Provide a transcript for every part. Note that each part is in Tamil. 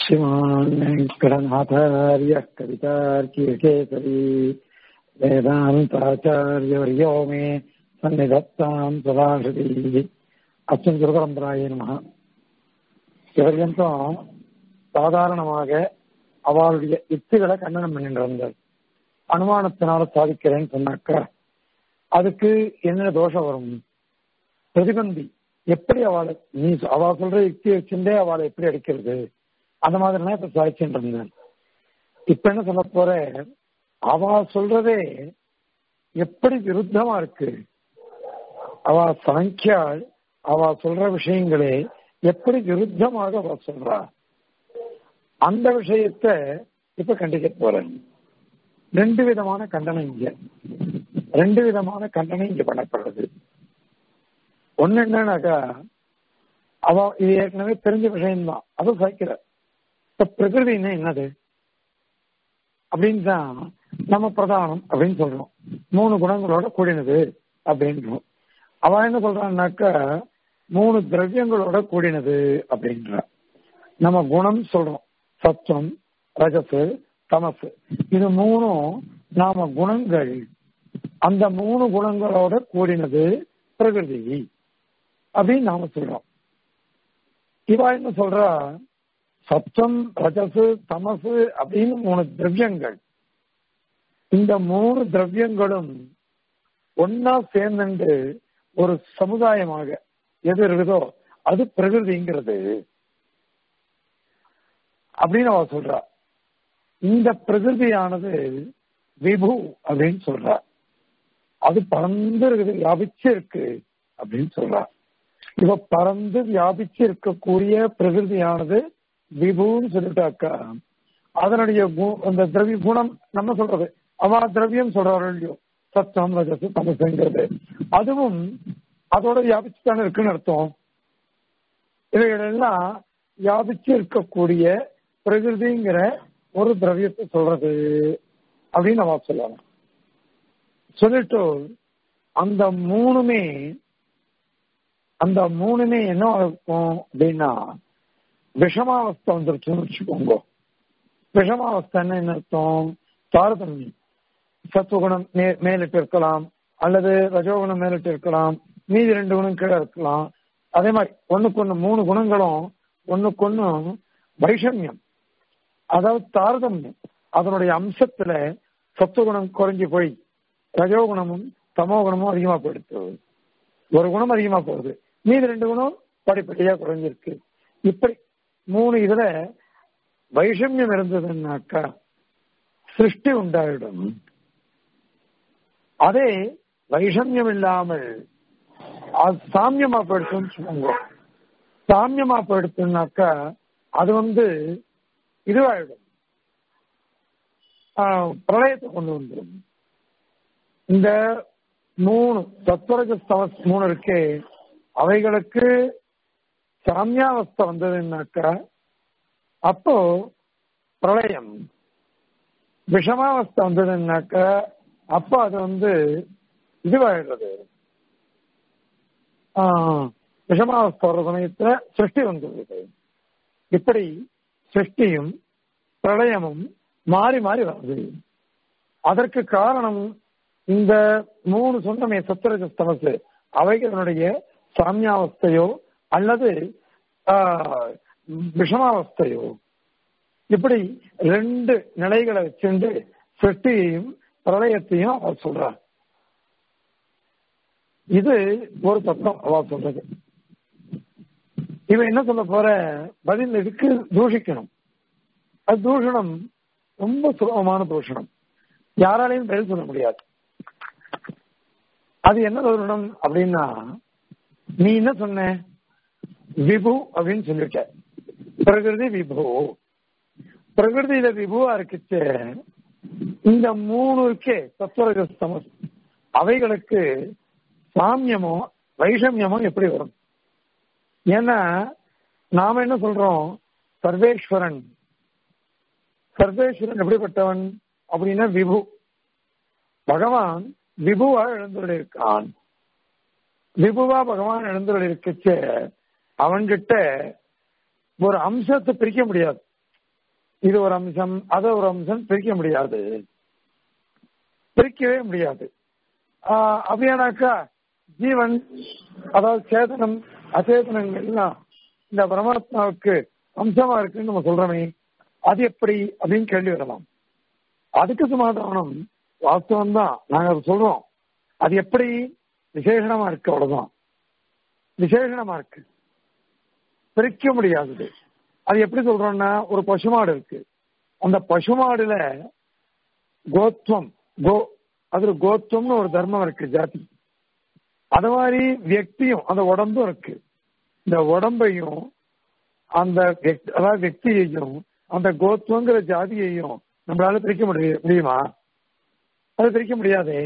श्रीमान् वेङ्कटनाथार्यः कवितार्किकेसरी वेदान्ताचार्यवर्यो मे सन्निधत्ताम् सदाशती அச்சன் குருபரம்பராய நம இவர்யந்தும் சாதாரணமாக அவளுடைய யுக்திகளை கண்டனம் பண்ணிட்டு இருந்தார் அனுமானத்தினால சாதிக்கிறேன்னு சொன்னாக்கா அதுக்கு என்ன தோஷம் வரும் பிரதிபந்தி எப்படி அவளை நீ அவ சொல்ற யுக்தி வச்சுட்டே அவளை எப்படி அடிக்கிறது அந்த மாதிரிலாம் இப்ப சாதிச்சுட்டு இருந்தேன் இப்ப என்ன சொல்ல போற அவ சொல்றதே எப்படி விருத்தமா இருக்கு அவ சாங்கியாள் அவ சொல்ற விஷயங்களே எப்படி விருத்தமாக அவ சொல்றா அந்த விஷயத்த இப்ப கண்டிக்க போறேன் ரெண்டு விதமான கண்டனம் இங்க ரெண்டு விதமான கண்டனம் இங்க பண்ணப்படுறது ஒண்ணு என்னன்னாக்கா அவ இது ஏற்கனவே தெரிஞ்ச விஷயம்தான் அதுவும் சைக்கிற இப்ப பிரகிருதினா என்னது அப்படின்னு தான் நம்ம பிரதானம் அப்படின்னு சொல்றோம் மூணு குணங்களோட கூடினது அப்படின்றோம் அவ என்ன சொல்றான்னாக்கா மூணு திரவியங்களோட கூடினது அப்படின்ற நம்ம குணம் சொல்றோம் சத்தம் ரஜசு தமசு இது மூணும் நாம குணங்கள் அந்த மூணு குணங்களோட கூடினது பிரகிருதி அப்படின்னு நாம சொல்றோம் இவா என்ன சொல்றா சத்தம் ரஜசு தமசு அப்படின்னு மூணு திரவியங்கள் இந்த மூணு திரவியங்களும் ஒன்னா சேர்ந்து ஒரு சமுதாயமாக எது இருக்குதோ அது பிரகிருதிங்கிறது அப்படின்னு அவ சொல்றா இந்த பிரகிருதியானது விபு அப்படின்னு சொல்றா அது பறந்து இருக்குது வியாபிச்சு இருக்கு அப்படின்னு சொல்றா இவ பறந்து வியாபிச்சு இருக்கக்கூடிய பிரகிருதியானது விபுன்னு சொல்லிட்டாக்கா அதனுடைய அந்த திரவிய குணம் நம்ம சொல்றது அவா திரவியம் சொல்றாரு இல்லையோ சத்தம் ரஜசு தமசுங்கிறது அதுவும் அதோட வியாபிச்சு தானே இருக்குன்னு அர்த்தம் இவைகளெல்லாம் வியாபிச்சு இருக்கக்கூடிய பிரகிருதிங்கிற ஒரு திரவியத்தை சொல்றது அப்படின்னு நம்ம சொல்லலாம் சொல்லிட்டு அந்த மூணுமே அந்த மூணுமே என்ன இருக்கும் அப்படின்னா விஷமாவஸ்தை வந்துருச்சுன்னு வச்சுக்கோங்க விஷமாவஸ்தைன்னு என்ன அர்த்தம் தாரதமியம் சத்துவகுணம் மே மேலிட்டு இருக்கலாம் அல்லது ரஜோகுணம் மேலிட்டு இருக்கலாம் மீதி ரெண்டு குணம் கீழே இருக்கலாம் அதே மாதிரி ஒண்ணுக்கு ஒண்ணு மூணு குணங்களும் ஒண்ணுக்கு ஒண்ணு வைஷமியம் அதாவது தாரதமியம் அதனுடைய அம்சத்துல சத்துவகுணம் குறைஞ்சு போய் ரஜோகுணமும் தமோ குணமும் அதிகமா போயிடுத்து ஒரு குணம் அதிகமா போகுது மீதி ரெண்டு குணம் படிப்படியா குறைஞ்சிருக்கு இப்படி மூணு இதுல வைஷமியம் இருந்ததுன்னாக்கா சிருஷ்டி உண்டாயிடும் அதே வைஷமியம் இல்லாமல் அது சாமியமா போயிடுச்சுன்னு சொல்லுங்க சாமியமா போயிடுச்சுனாக்கா அது வந்து இதுவாயிடும் பிரளயத்தை கொண்டு வந்துடும் இந்த மூணு தத்வரஜஸ்தவஸ் மூணு இருக்கே அவைகளுக்கு சாமியாவஸ்தை வந்ததுன்னாக்கா அப்போ பிரளயம் விஷமாவஸ்தை வந்ததுன்னாக்கா அப்போ அது வந்து இதுவாயிடுறது விஷமாவஸ்தை வர்ற சமயத்துல சிருஷ்டி வந்துடுது இப்படி சிருஷ்டியும் பிரளயமும் மாறி மாறி வருது அதற்கு காரணம் இந்த மூணு சொந்தமே சத்துரஜஸ்தமசு அவைகளுடைய சாமியாவஸ்தையோ அல்லது விஷமாவஸ்தையோ இப்படி ரெண்டு நிலைகளை வச்சுண்டு சிருஷ்டியையும் பிரளயத்தையும் அவர் சொல்றார் இது ஒரு தத்துவம் அவ சொல்றது இவன் என்ன சொல்ல போற பதில் இதுக்கு தூஷிக்கணும் அது தூஷணம் ரொம்ப சுலபமான தூஷணம் யாராலையும் பதில் சொல்ல முடியாது அது என்ன தூஷணம் அப்படின்னா நீ என்ன சொன்ன விபு அப்படின்னு சொல்லிட்ட பிரகிருதி விபு பிரகிருதியில விபுவா இருக்குச்சு இந்த மூணு இருக்கே தத்துவரஜஸ்தமஸ் அவைகளுக்கு சாமியமோ வைஷமியமோ எப்படி வரும் ஏன்னா நாம என்ன சொல்றோம் சர்வேஸ்வரன் சர்வேஸ்வரன் எப்படிப்பட்டவன் அப்படின்னா விபு பகவான் விபுவா எழுந்துள்ளிருக்கான் விபுவா பகவான் எழுந்துள்ள இருக்கச்சு அவன்கிட்ட ஒரு அம்சத்தை பிரிக்க முடியாது இது ஒரு அம்சம் அது ஒரு அம்சம் பிரிக்க முடியாது பிரிக்கவே முடியாது ஆஹ் அப்படியானாக்கா ஜீவன் அதாவது சேதனம் அச்சேதனங்கள் எல்லாம் இந்த பரமாத்மாவுக்கு அம்சமா இருக்குன்னு நம்ம சொல்றோமே அது எப்படி அப்படின்னு கேள்வி வரலாம் அதுக்கு சமாதானம் வாஸ்தவம் தான் நாங்க அதை சொல்றோம் அது எப்படி விசேஷணமா இருக்கு அவ்வளவுதான் விசேஷணமா இருக்கு பிரிக்க முடியாதது அது எப்படி சொல்றோம்னா ஒரு பசுமாடு இருக்கு அந்த பசுமாடுல கோத்வம் கோ அதுல கோத்வம்னு ஒரு தர்மம் இருக்கு ஜாதி அது மாதிரி வியக்தியும் அந்த உடம்பும் இருக்கு இந்த உடம்பையும் அந்த వ్యక్తి- அதாவது వ్యక్தியையும் அந்த கோத்வங்கிற ஜாதியையும் நம்மளால பிரிக்க முடிய முடியுமா அது பிரிக்க முடியாதே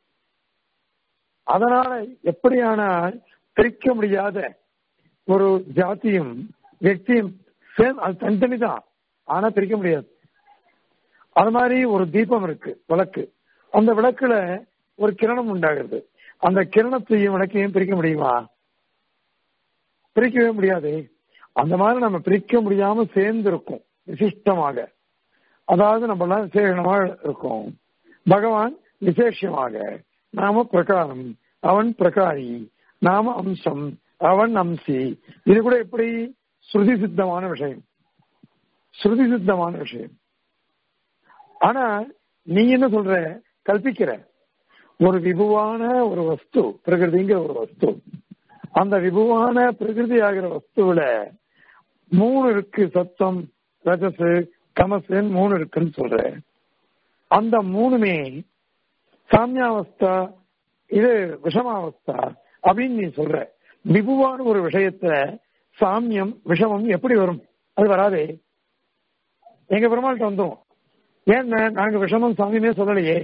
அதனால எப்படியானால் பிரிக்க முடியாத ஒரு ஜாதியும் వ్యక్தியும் சேம் அது தனித்தனி தான் ஆனா பிரிக்க முடியாது அது மாதிரி ஒரு தீபம் இருக்கு விளக்கு அந்த விளக்குல ஒரு கிரணம் உண்டாகிறது அந்த கிரணத்தையும் விளக்கையும் பிரிக்க முடியுமா பிரிக்கவே முடியாது அந்த மாதிரி நம்ம பிரிக்க முடியாம சேர்ந்து இருக்கும் விசிஷ்டமாக அதாவது நம்ம எல்லாம் விசேஷமா இருக்கும் பகவான் விசேஷமாக நாம பிரகாரம் அவன் பிரகாரி நாம அம்சம் அவன் அம்சி இது கூட எப்படி ஸ்ருதி சித்தமான விஷயம் ஸ்ருதி சித்தமான விஷயம் ஆனா நீ என்ன சொல்ற கல்பிக்கிற ஒரு விபுவான ஒரு வஸ்து பிரகிருதிங்கிற ஒரு வஸ்து அந்த விபுவான பிரகிருதி ஆகிற வஸ்துவில மூணு இருக்கு சத்தம் ரஜசு கமசுன்னு மூணு இருக்குன்னு சொல்ற அந்த மூணுமே சாமியாவஸ்தா இது விஷமாவஸ்தா அப்படின்னு நீ சொல்ற விபுவான ஒரு விஷயத்துல சாமியம் விஷமம் எப்படி வரும் அது வராதே எங்க பெருமாள்கிட்ட வந்துரும் ஏன்னா நாங்க விஷமம் சாமியமே சொல்லலையே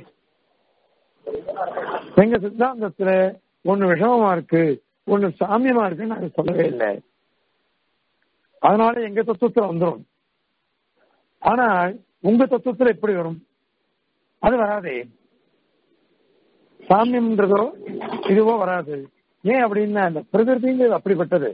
எங்க சித்தாந்தத்துல ஒண்ணு விஷமமா இருக்கு ஒண்ணு சாமியமா இருக்குன்னு நாங்க சொல்லவே இல்லை அதனால எங்க தத்துவத்துல வந்துரும் ஆனா உங்க தத்துவத்துல எப்படி வரும் அது வராதே சாமியம்ன்றதோ இதுவோ வராது ஏன் அப்படின்னா அந்த பிரகிருதிங்கிறது அப்படிப்பட்டது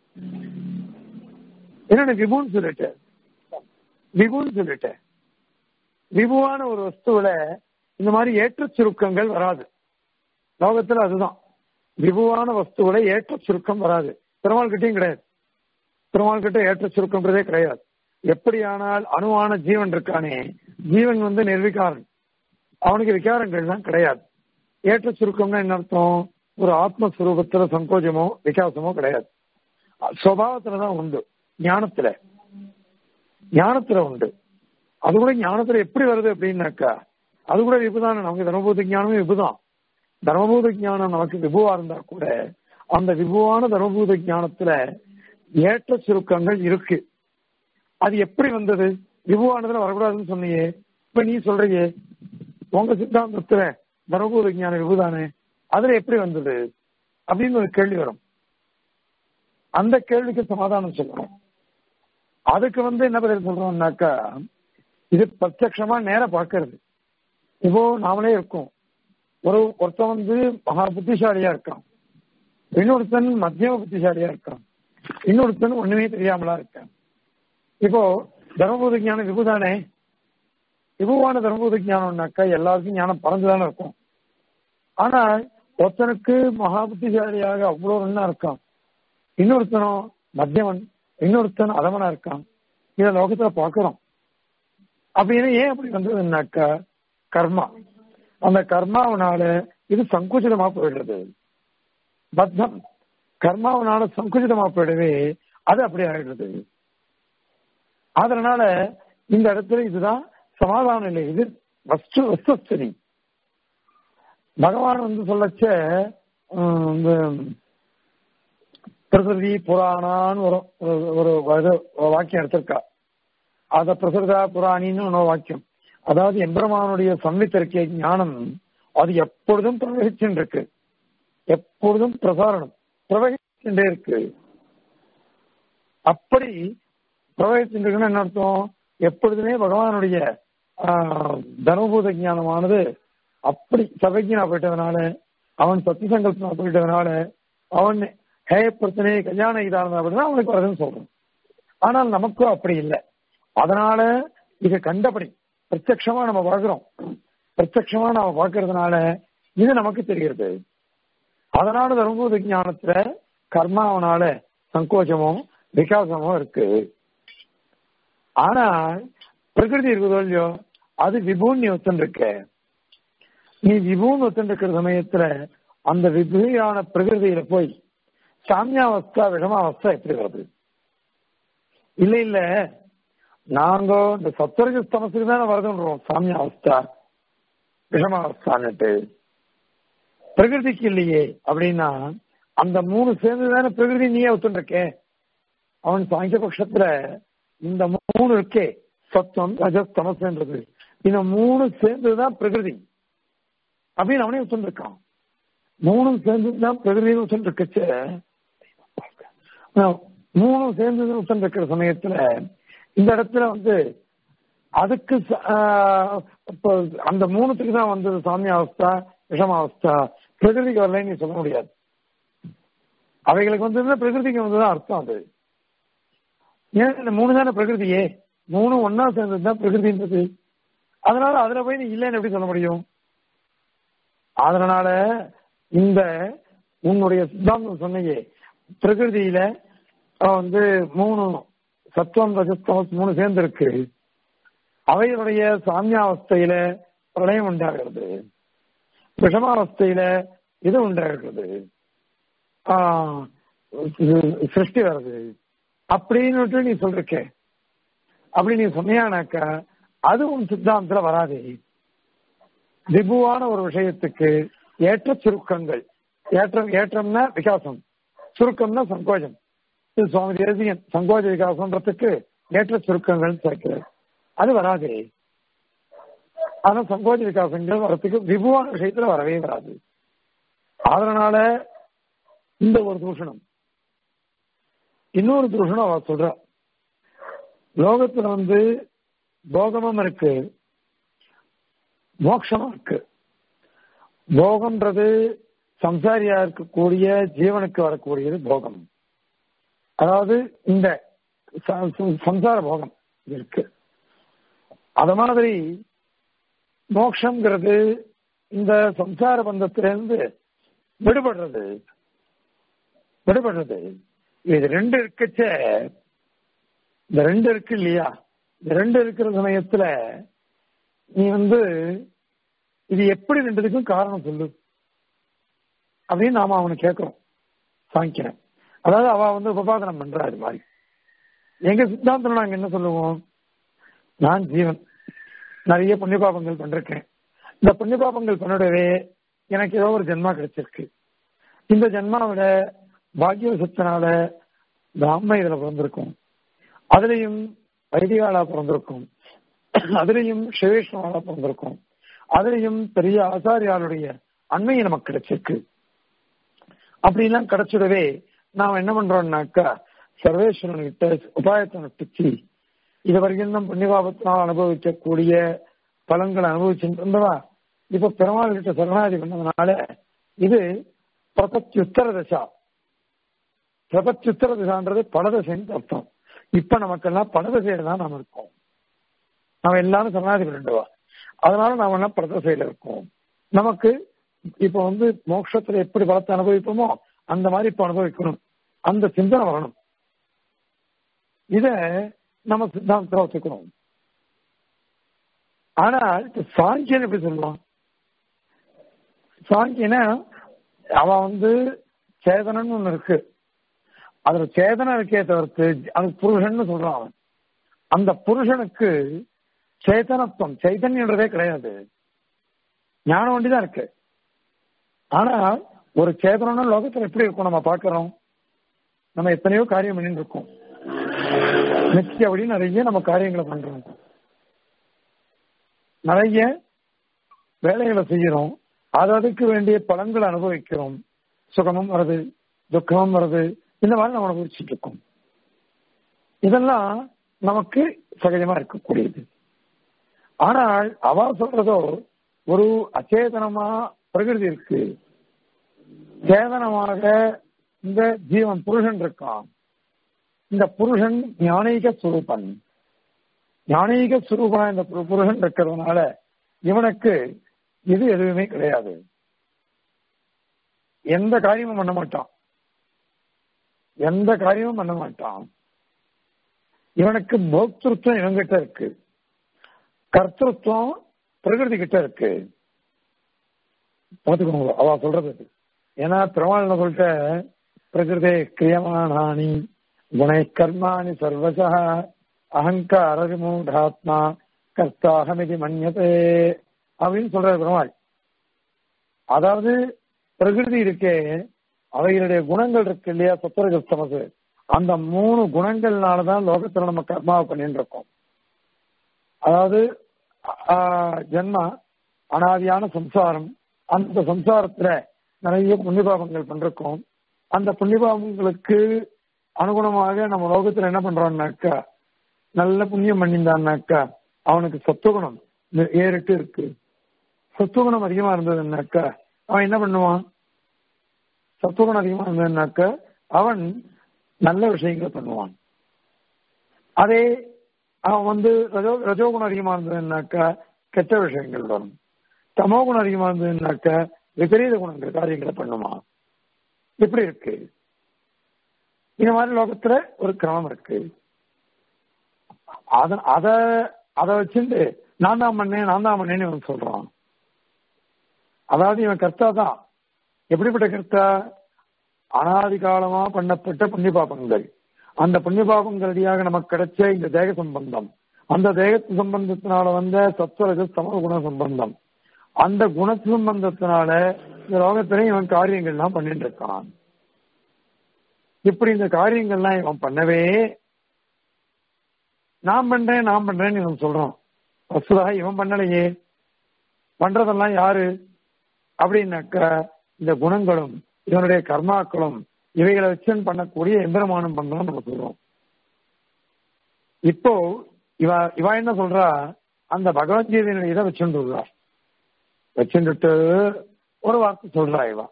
என்னன்னு விபுன்னு சொல்லிட்டேன் விபுன்னு சொல்லிட்டேன் விபுவான ஒரு வஸ்துவில இந்த மாதிரி ஏற்ற சுருக்கங்கள் வராது லோகத்துல அதுதான் விபுவான வஸ்துவில ஏற்ற சுருக்கம் வராது பெருமாள் கிட்டையும் கிடையாது பெருமாள் கிட்ட ஏற்ற சுருக்கம்ன்றதே கிடையாது எப்படியானால் அணுவான ஜீவன் இருக்கானே ஜீவன் வந்து நிர்விகாரன் அவனுக்கு விகாரங்கள் தான் கிடையாது ஏற்ற சுருக்கம்னா என்ன அர்த்தம் ஒரு ஆத்மஸ்வரூபத்துல சங்கோஜமோ விகாசமோ கிடையாது சுவாவத்துலதான் உண்டு ஞானத்துல ஞானத்துல உண்டு அது கூட ஞானத்துல எப்படி வருது அப்படின்னாக்கா அது கூட விபுதான நமக்கு தர்மபூத ஞானமே விபுதான் தர்மபூத ஞானம் நமக்கு விபுவா இருந்தா கூட அந்த விபுவான தர்மபூத ஞானத்துல ஏற்ற சுருக்கங்கள் இருக்கு அது எப்படி வந்தது விபுவானதுல வரக்கூடாதுன்னு சொன்னியே இப்ப நீ சொல்றியே உங்க சித்தாந்தத்துல தர்மபூத ஞானம் விபுதானே அதுல எப்படி வந்தது அப்படின்னு ஒரு கேள்வி வரும் அந்த கேள்விக்கு சமாதானம் சொல்லணும் அதுக்கு வந்து என்ன பதில் சொல்றோம்னாக்கா இது பிரத்யட்சமா நேர பார்க்கறது இப்போ நாமளே இருக்கோம் ஒரு ஒருத்தன் வந்து மகா புத்திசாலியா இருக்கான் இன்னொருத்தன் மத்தியம புத்திசாலியா இருக்கான் இன்னொருத்தன் ஒண்ணுமே தெரியாமலா இருக்கான் இப்போ தர்மபூத ஞானம் விபுதானே விபுவான தர்மபூத ஞானம்னாக்கா எல்லாருக்கும் ஞானம் பறந்துதானே இருக்கும் ஆனா ஒருத்தனுக்கு மகா புத்திசாலியாக அவ்வளவு ஒன்னா இருக்கான் இன்னொருத்தனும் மத்தியமன் இன்னொருத்தன் அதமனா இருக்கான் இத லோகத்துல பாக்குறோம் அப்படின்னு ஏன் அப்படி வந்ததுன்னாக்கா கர்மா அந்த கர்மாவனால இது சங்குச்சிதமா போயிடுறது பத்தம் கர்மாவனால சங்குச்சிதமா போயிடவே அது அப்படி ஆயிடுறது அதனால இந்த இடத்துல இதுதான் சமாதானம் இல்லை இது வஸ்து வஸ்துஸ்திரி பகவான் வந்து சொல்லச்ச உம், இந்த பிரகிருதி புராணான்னு ஒரு ஒரு ஒரு வாக்கியம் எடுத்திருக்கா அத பிரகிருதா புராணின்னு ஒரு வாக்கியம் அதாவது எம்பெருமானுடைய சம்மித்திருக்கிய ஞானம் அது எப்பொழுதும் பிரவகிச்சுட்டு இருக்கு எப்பொழுதும் பிரசாரணம் பிரவகிச்சுட்டே இருக்கு அப்படி பிரவகிச்சுட்டு இருக்குன்னு என்ன அர்த்தம் எப்பொழுதுமே பகவானுடைய ஆஹ், தர்மபூத ஞானமானது அப்படி சபைக்கினா போயிட்டதுனால அவன் சத்திய சங்கல்பனா போயிட்டதுனால அவன் ஹேய பிரச்சனை கல்யாண இதானது அப்படின்னா அவனுக்கு வருதுன்னு சொல்றோம் ஆனால் நமக்கும் அப்படி இல்லை அதனால இது கண்டபடி பிரத்யக்ஷமா நம்ம பார்க்கிறோம் பிரத்யக்ஷமா நம்ம பார்க்கறதுனால இது நமக்கு தெரிகிறது அதனால தர்மபூத விஞ்ஞானத்துல கர்மாவனால சங்கோச்சமோ விகாசமோ இருக்கு ஆனா பிரகிருதி இருக்குதோ இல்லையோ அது விபூன்னு ஒத்துன்னு இருக்க நீ விபூன்னு ஒத்துன்னு இருக்கிற சமயத்துல அந்த விபூயான பிரகிருதியில போய் சாமியாவஸ்தா விஷமாவஸ்தா எப்படி வருது இல்ல இல்ல நாங்க இந்த சத்வரஜ ஸ்தமத்துக்கு தானே வருதுன்றோம் சாமியாவஸ்தா விஷமாவஸ்தான்னுட்டு பிரகிருதிக்கு இல்லையே அப்படின்னா அந்த மூணு சேர்ந்து தானே பிரகிருதி நீயே ஒத்துருக்கே அவன் சாங்கிய பட்சத்துல இந்த மூணு இருக்கே சத்தம் ரஜஸ் தமசுன்றது இந்த மூணு சேர்ந்துதான் பிரகிருதி அப்படின்னு அவனே ஒத்துருக்கான் மூணும் சேர்ந்துதான் பிரகிருதி ஒத்துருக்கச்ச மூணும் சேர்ந்து ஒத்துருக்கிற சமயத்துல இந்த இடத்துல வந்து அதுக்கு இப்போ அந்த மூணுத்துக்கு தான் வந்தது சாமிய அவஸ்தா விஷமாவஸ்தா பிரகிருதிக்கு வரலன்னு நீ சொல்ல முடியாது அவைகளுக்கு வந்ததுன்னா பிரகிருதிக்கு வந்ததுதான் அர்த்தம் அது ஏன் இந்த மூணு தானே பிரகிருதியே மூணு ஒன்னா சேர்ந்தது தான் பிரகிருதின்றது அதனால அதுல போய் நீ இல்லைன்னு எப்படி சொல்ல முடியும் அதனால இந்த உன்னுடைய சித்தாந்தம் சொன்னையே பிரகிருதியில வந்து மூணு சத்துவம் ரஜஸ்தமஸ் மூணு சேர்ந்து இருக்கு அவைகளுடைய சாமியாவஸ்தையில பிரளயம் உண்டாகிறது விஷமாவஸ்தையில இது உண்டாகிறது சிருஷ்டி வருது அப்படின்னு நீ சொல்றிருக்க அப்படி நீ சொன்னியானாக்கா அது உன் சித்தாந்தத்துல வராது திபுவான ஒரு விஷயத்துக்கு ஏற்ற சுருக்கங்கள் ஏற்றம் ஏற்றம்னா விகாசம் சுருக்கம்னா சங்கோஜம் இது சுவாமி தேசியன் சங்கோஜ விகாசம்ன்றதுக்கு ஏற்ற சுருக்கங்கள் சேர்க்கிறார் அது வராது ஆனா சங்கோஜ விகாசங்கள் வரத்துக்கு விபுவான விஷயத்துல வரவே வராது அதனால இந்த ஒரு தூஷணம் இன்னொரு தூஷணம் அவ சொல்ற லோகத்துல வந்து போகமும் இருக்கு மோட்சமும் இருக்கு போகம்ன்றது சம்சாரியா இருக்கக்கூடிய ஜீவனுக்கு வரக்கூடியது போகம் அதாவது இந்த சம்சார போகம் இருக்கு அத மாதிரி மோக்ஷங்கிறது இந்த சம்சார பந்தத்திலிருந்து விடுபடுறது விடுபடுறது இது ரெண்டு இருக்கச்ச இந்த ரெண்டு இருக்கு இல்லையா இந்த ரெண்டு இருக்கிற சமயத்துல நீ வந்து இது எப்படி ரெண்டுத்துக்கும் காரணம் சொல்லு அப்படின்னு நாம அவனை கேட்கிறோம் சாங்கிக்கிறேன் அதாவது அவ வந்து உபாதனம் பண்றா இது மாதிரி எங்க சித்தாந்தம் நாங்க என்ன சொல்லுவோம் நான் ஜீவன் நிறைய புண்ணிய பாபங்கள் பண்ணிருக்கேன் இந்த புண்ணிய பாபங்கள் பண்ணிடவே எனக்கு ஏதோ ஒரு ஜென்மா கிடைச்சிருக்கு இந்த ஜென்மாவில பாக்கியவசத்தினால பிராம இதுல பிறந்திருக்கும் அதுலயும் வைதிகாலா பிறந்திருக்கும் அதுலயும் சிவேஷ்ணவாலா பிறந்திருக்கும் அதுலயும் பெரிய ஆச்சாரியாளுடைய அண்மையை நமக்கு கிடைச்சிருக்கு அப்படிலாம் கிடைச்சிடவே நாம் என்ன பண்றோம்னாக்கா சர்வேஸ்வரன் கிட்ட உபாயத்தை நட்டுச்சு இது வரைக்கும் நம் புண்ணியபாபத்தினால் அனுபவிக்கக்கூடிய பலன்களை அனுபவிச்சுட்டு இருந்தவா இப்ப பெருமாள் கிட்ட சரணாதி பண்ணதுனால இது பிரபத்யுத்தர தசா பிரபத்யுத்தர திசான்றது படதசைன்னு அர்த்தம் இப்ப நமக்கெல்லாம் படதசையில தான் நாம இருக்கோம் நாம எல்லாரும் சரணாதி பண்ணிடுவா அதனால நாம எல்லாம் படதசையில இருக்கோம் நமக்கு இப்ப வந்து மோட்சத்துல எப்படி பலத்தை அனுபவிப்போமோ அந்த மாதிரி இப்ப அனுபவிக்கணும் அந்த சிந்தனை வரணும் இத நம்ம சித்தாந்தத்தில் வச்சுக்கணும் ஆனால் இப்ப சாங்கியன் எப்படி சொல்லுவான் சாங்கியன அவன் வந்து சேதனன்னு ஒண்ணு இருக்கு அதுல சேதனம் இருக்கே தவிர்த்து அது புருஷன் சொல்றான் அவன் அந்த புருஷனுக்கு சேதனத்துவம் சைதன்யன்றதே கிடையாது ஞானம் ஒண்டிதான் இருக்கு ஆனா ஒரு சேதனம்னா லோகத்துல எப்படி இருக்கும் நம்ம பாக்குறோம் நம்ம எத்தனையோ காரியம் பண்ணிட்டு இருக்கோம் நிச்சயப்படி நிறைய நம்ம காரியங்களை பண்றோம் நிறைய வேலைகளை செய்யறோம் அது அதுக்கு வேண்டிய பலன்களை அனுபவிக்கிறோம் சுகமும் வருது துக்கமும் வருது இந்த மாதிரி நம்ம அனுபவிச்சுட்டு இருக்கோம் இதெல்லாம் நமக்கு சகஜமா இருக்கக்கூடியது ஆனால் அவ சொல்றதோ ஒரு அச்சேதனமா பிரகிருதி இருக்கு சேதனமாக இந்த ஜீவன் புருஷன் இருக்கான் இந்த புருஷன் ஞானீக சுரூபன் ஞானீக சுரூபனா இந்த பு- புருஷன் இருக்கிறதுனால இவனுக்கு இது எதுவுமே கிடையாது எந்த காரியமும் பண்ண மாட்டான் எந்த காரியமும் பண்ண மாட்டான் இவனுக்கு போக்திருத்தம் இவங்கிட்ட இருக்கு கர்த்தத்துவம் பிரகிருதி கிட்ட இருக்கு பார்த்துக்கோங்க அவ சொல்றது அது. ஏன்னா பெருமாள் என்ன சொல்லிட்ட பிரகிருதே கிரியமானானி குணை கர்மாணி சர்வசா அகங்கார விமூடாத்மா கர்த்தாகமிதி மன்யதே அப்படின்னு சொல்றாரு பெருமாள் அதாவது பிரகிருதி இருக்கே அவைகளுடைய குணங்கள் இருக்கு இல்லையா சத்துரகஸ்தமசு அந்த மூணு குணங்கள்னாலதான் லோகத்துல நம்ம கர்மாவை பண்ணிட்டு இருக்கோம் அதாவது ஆஹ், ஜென்மா அனாதியான சம்சாரம் அந்த சம்சாரத்துல நிறைய புண்ணியபாபங்கள் பண்றோம் அந்த புண்ணியபாபங்களுக்கு அனுகுணமாக நம்ம லோகத்துல என்ன பண்றோம்னாக்கா நல்ல புண்ணியம் பண்ணியிருந்தான்னாக்கா அவனுக்கு சத்துவகுணம் இந்த ஏறிட்டு இருக்கு சத்துவகுணம் அதிகமா இருந்ததுன்னாக்கா அவன் என்ன பண்ணுவான் சத்துவகுணம் அதிகமா இருந்ததுன்னாக்கா அவன் நல்ல விஷயங்களை பண்ணுவான் அதே அவன் வந்து ரஜோ ரஜோகுணம் அதிகமா இருந்ததுன்னாக்கா கெட்ட விஷயங்கள் வரும் தமோகுணம் அதிகமா இருந்ததுன்னாக்கா விபரீத குணங்கள் காரியங்களை பண்ணுமா இப்படி இருக்கு இந்த மாதிரி லோகத்துல ஒரு கிரமம் இருக்கு அத அத அத வச்சுட்டு நான் தான் பண்ணேன் நான் தான் பண்ணேன்னு இவன் சொல்றான் அதாவது இவன் கர்த்தா தான் எப்படிப்பட்ட கர்த்தா அனாதி காலமா பண்ணப்பட்ட புண்ணிய பாபங்கள் அந்த புண்ணிய பாபங்களடியாக நமக்கு கிடைச்ச இந்த தேக சம்பந்தம் அந்த தேக சம்பந்தத்தினால வந்த சத்வரஜ சம குண சம்பந்தம் அந்த குண சம்பந்தத்தினால இந்த லோகத்திலே இவன் காரியங்கள்லாம் பண்ணிட்டு இருக்கான் இப்படி இந்த காரியங்கள்லாம் இவன் பண்ணவே நான் பண்றேன் நான் பண்றேன்னு இவன் சொல்றான் வசுதாக இவன் பண்ணலையே பண்றதெல்லாம் யாரு அப்படின்னாக்க இந்த குணங்களும் இவனுடைய கர்மாக்களும் இவைகளை வச்சு பண்ணக்கூடிய எந்திரமானம் பண்றோம் நம்ம சொல்றோம் இப்போ இவ இவ என்ன சொல்றா அந்த பகவத்கீதையினுடைய இதை வச்சுட்டு வச்சுட்டு ஒரு வார்த்தை சொல்றா இவ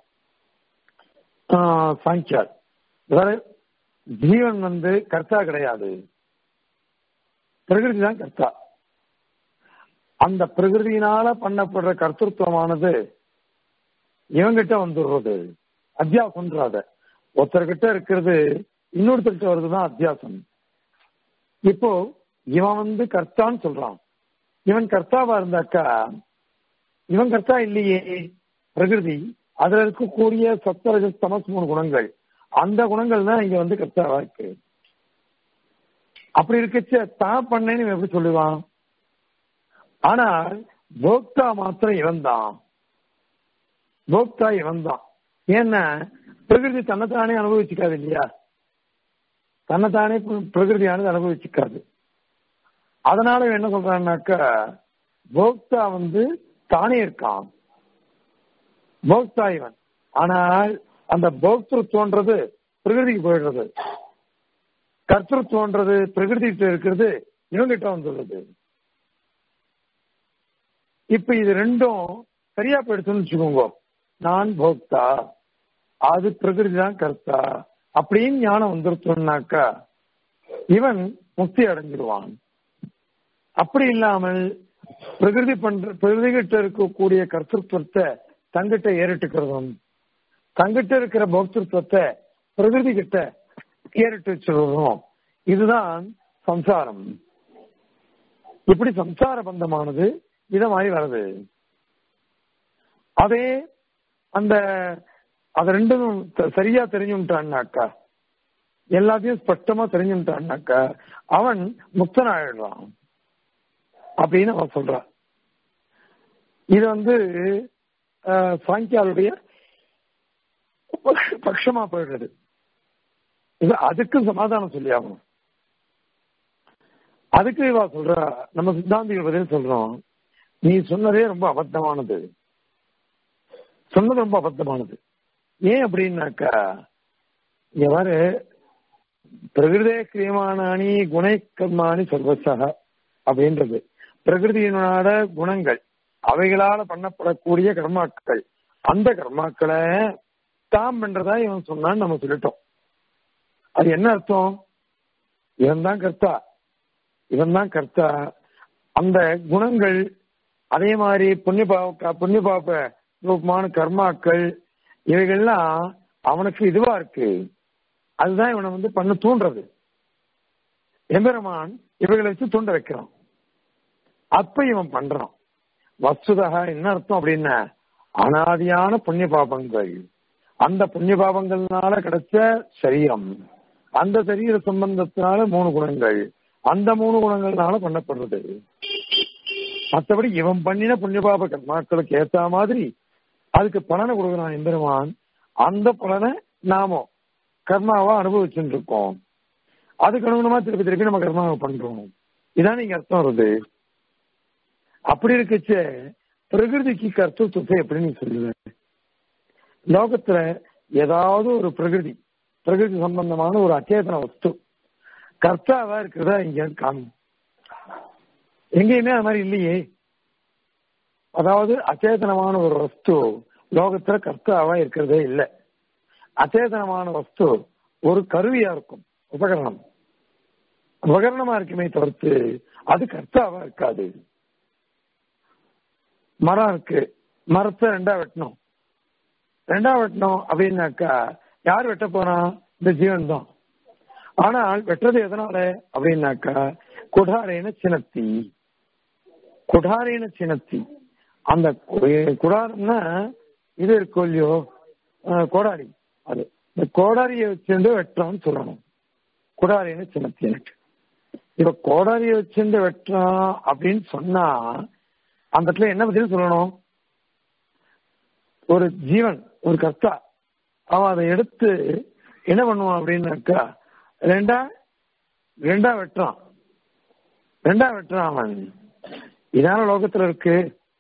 சாங்கியார் இவர் ஜீவன் வந்து கர்த்தா கிடையாது பிரகிருதி தான் கர்த்தா அந்த பிரகிருதியினால பண்ணப்படுற கர்த்தத்துவமானது இவங்கிட்ட வந்துடுறது அத்தியாசம்ன்றாத ஒருத்தர்கிட்ட இருக்கிறது இன்னொருத்தர்கிட்ட வருதுதான் அத்தியாசம் இப்போ இவன் வந்து கர்த்தான்னு சொல்றான் இவன் கர்த்தாவா இருந்தாக்கா இவன் கர்த்தா இல்லையே பிரகிருதி அதுல இருக்கக்கூடிய சத்தரஜ தமஸ் மூணு குணங்கள் அந்த குணங்கள் தான் இங்க வந்து கர்த்தாவா இருக்கு அப்படி இருக்கச்ச தான் பண்ணேன்னு இவன் எப்படி சொல்லுவான் ஆனால் போக்தா மாத்திரம் இவன் தான் போக்தா இவன் தான் ஏன்னா பிரகிருதி தன்னைத்தானே அனுபவிச்சுக்காது இல்லையா தன்னைத்தானே பிரகிருதியானது அனுபவிச்சுக்காது அதனால இவன் என்ன சொல்றான்னாக்கா போக்தா வந்து தானே இருக்கான் போக்தா இவன் ஆனால் அந்த போக்திருத்தோன்றது பிரகிருதிக்கு போயிடுறது கர்த்தத்துவன்றது பிரகிருதிகிட்ட இருக்கிறது இவங்கிட்ட வந்துள்ளது இப்ப இது ரெண்டும் சரியா போயிடுச்சுன்னு வச்சுக்கோங்க நான் போக்தா அது பிரகிருதி தான் கர்த்தா அப்படின்னு ஞானம் வந்துருச்சோம்னாக்கா இவன் முக்தி அடைஞ்சிருவான் அப்படி இல்லாமல் பிரகிருதி பண்ற பிரகிருதி கிட்ட இருக்கக்கூடிய கர்த்தத்துவத்தை தங்கிட்ட ஏறிட்டுக்கிறதும் தங்கிட்ட இருக்கிற போக்திருத்துவத்தை பிரகிருதி கிட்ட ஏறிட்டு வச்சிருக்கிறதும் இதுதான் சம்சாரம் இப்படி சம்சார பந்தமானது இத மாதிரி வருது அதே அந்த அது ரெண்டும் த- சரியா தெரிஞ்சுட்டான்னாக்கா எல்லாத்தையும் ஸ்பஷ்டமா தெரிஞ்சுட்டான்னாக்கா அவன் முக்தன் ஆயிடுறான் அப்படின்னு அவன் சொல்றான் இது வந்து அஹ், சாங்கியாளுடைய பக்ஷ- பட்சமா போயிடுறது இது அதுக்கும் சமாதானம் சொல்லி ஆகணும் அதுக்கு இவா சொல்றா நம்ம சித்தாந்திகள் பதில் சொல்றோம் நீ சொன்னதே ரொம்ப அபத்தமானது சொன்னது ரொம்ப அபத்தமானது ஏன் அப்படின்னாக்கா இங்க பாரு பிரகிருதே கிரியமானி குணை கர்மாணி சர்வசக அப்படின்றது பிரகிருதியினோட குணங்கள் அவைகளால பண்ணப்படக்கூடிய கர்மாக்கள் அந்த கர்மாக்களை தாம் பண்றதா இவன் சொன்னான்னு நம்ம சொல்லிட்டோம் அது என்ன அர்த்தம் இவன் தான் கர்த்தா இவன் தான் கர்த்தா அந்த குணங்கள் அதே மாதிரி புண்ணிய பாவ புண்ணிய பாப ரூபமான கர்மாக்கள் இவைகள்லாம் அவனுக்கு இதுவா இருக்கு அதுதான் இவனை வந்து பண்ண தூண்டுறது எம்பெருமான் இவைகளை வச்சு தூண்ட வைக்கிறான் அப்ப இவன் பண்றான் வஸ்துதக என்ன அர்த்தம் அப்படின்னா அனாதியான புண்ணிய பாபங்கள் அந்த புண்ணிய பாபங்கள்னால கிடைச்ச சரீரம் அந்த சரீர சம்பந்தத்தினால மூணு குணங்கள் அந்த மூணு குணங்கள்னால பண்ணப்படுறது மற்றபடி இவன் பண்ணின புண்ணிய பாப கர்மாக்களுக்கு ஏத்த மாதிரி அதுக்கு பலனை கொடுக்குறான் எம்பெருமான் அந்த பலனை நாம கர்மாவா அனுபவிச்சுட்டு இருக்கோம் அதுக்கு அனுகுணமா திருப்பி திருப்பி நம்ம கர்மாவை பண்றோம் இதான் நீங்க அர்த்தம் வருது அப்படி இருக்கச்ச பிரகிருதிக்கு கர்த்தத்துவத்தை எப்படி நீ சொல்லுவ லோகத்துல ஏதாவது ஒரு பிரகிருதி பிரகிருதி சம்பந்தமான ஒரு அச்சேதன வஸ்து கர்த்தாவா இருக்கிறதா இங்க காணும் எங்கேயுமே அது மாதிரி இல்லையே அதாவது அச்சேதனமான ஒரு வஸ்து லோகத்துல கர்த்தாவா இருக்கிறதே இல்லை அச்சேதனமான வஸ்து ஒரு கருவியா இருக்கும் உபகரணம் உபகரணமா இருக்குமே தவிர்த்து அது கர்த்தாவா இருக்காது மரம் இருக்கு மரத்தை ரெண்டா வெட்டணும் ரெண்டா வெட்டணும் அப்படின்னாக்கா யார் வெட்ட போறான் இந்த ஜீவன் தான் ஆனால் வெட்டுறது எதனால அப்படின்னாக்கா குடாரேன சினத்தி குடாரேன சினத்தி அந்த குடாரம்னா இது இருக்கும் இல்லையோ கோடாரி அது இந்த கோடாரியை வச்சிருந்து வெட்டுறோம்னு சொல்லணும் குடாரின்னு சின்னத்தி எனக்கு இப்ப கோடாரியை வச்சிருந்து வெட்டுறான் அப்படின்னு சொன்னா அந்த இடத்துல என்ன பதில் சொல்லணும் ஒரு ஜீவன் ஒரு கர்த்தா அவன் அதை எடுத்து என்ன பண்ணுவான் அப்படின்னாக்கா ரெண்டா ரெண்டா வெட்டுறான் ரெண்டா வெட்டுறான் அவன் இதான லோகத்துல இருக்கு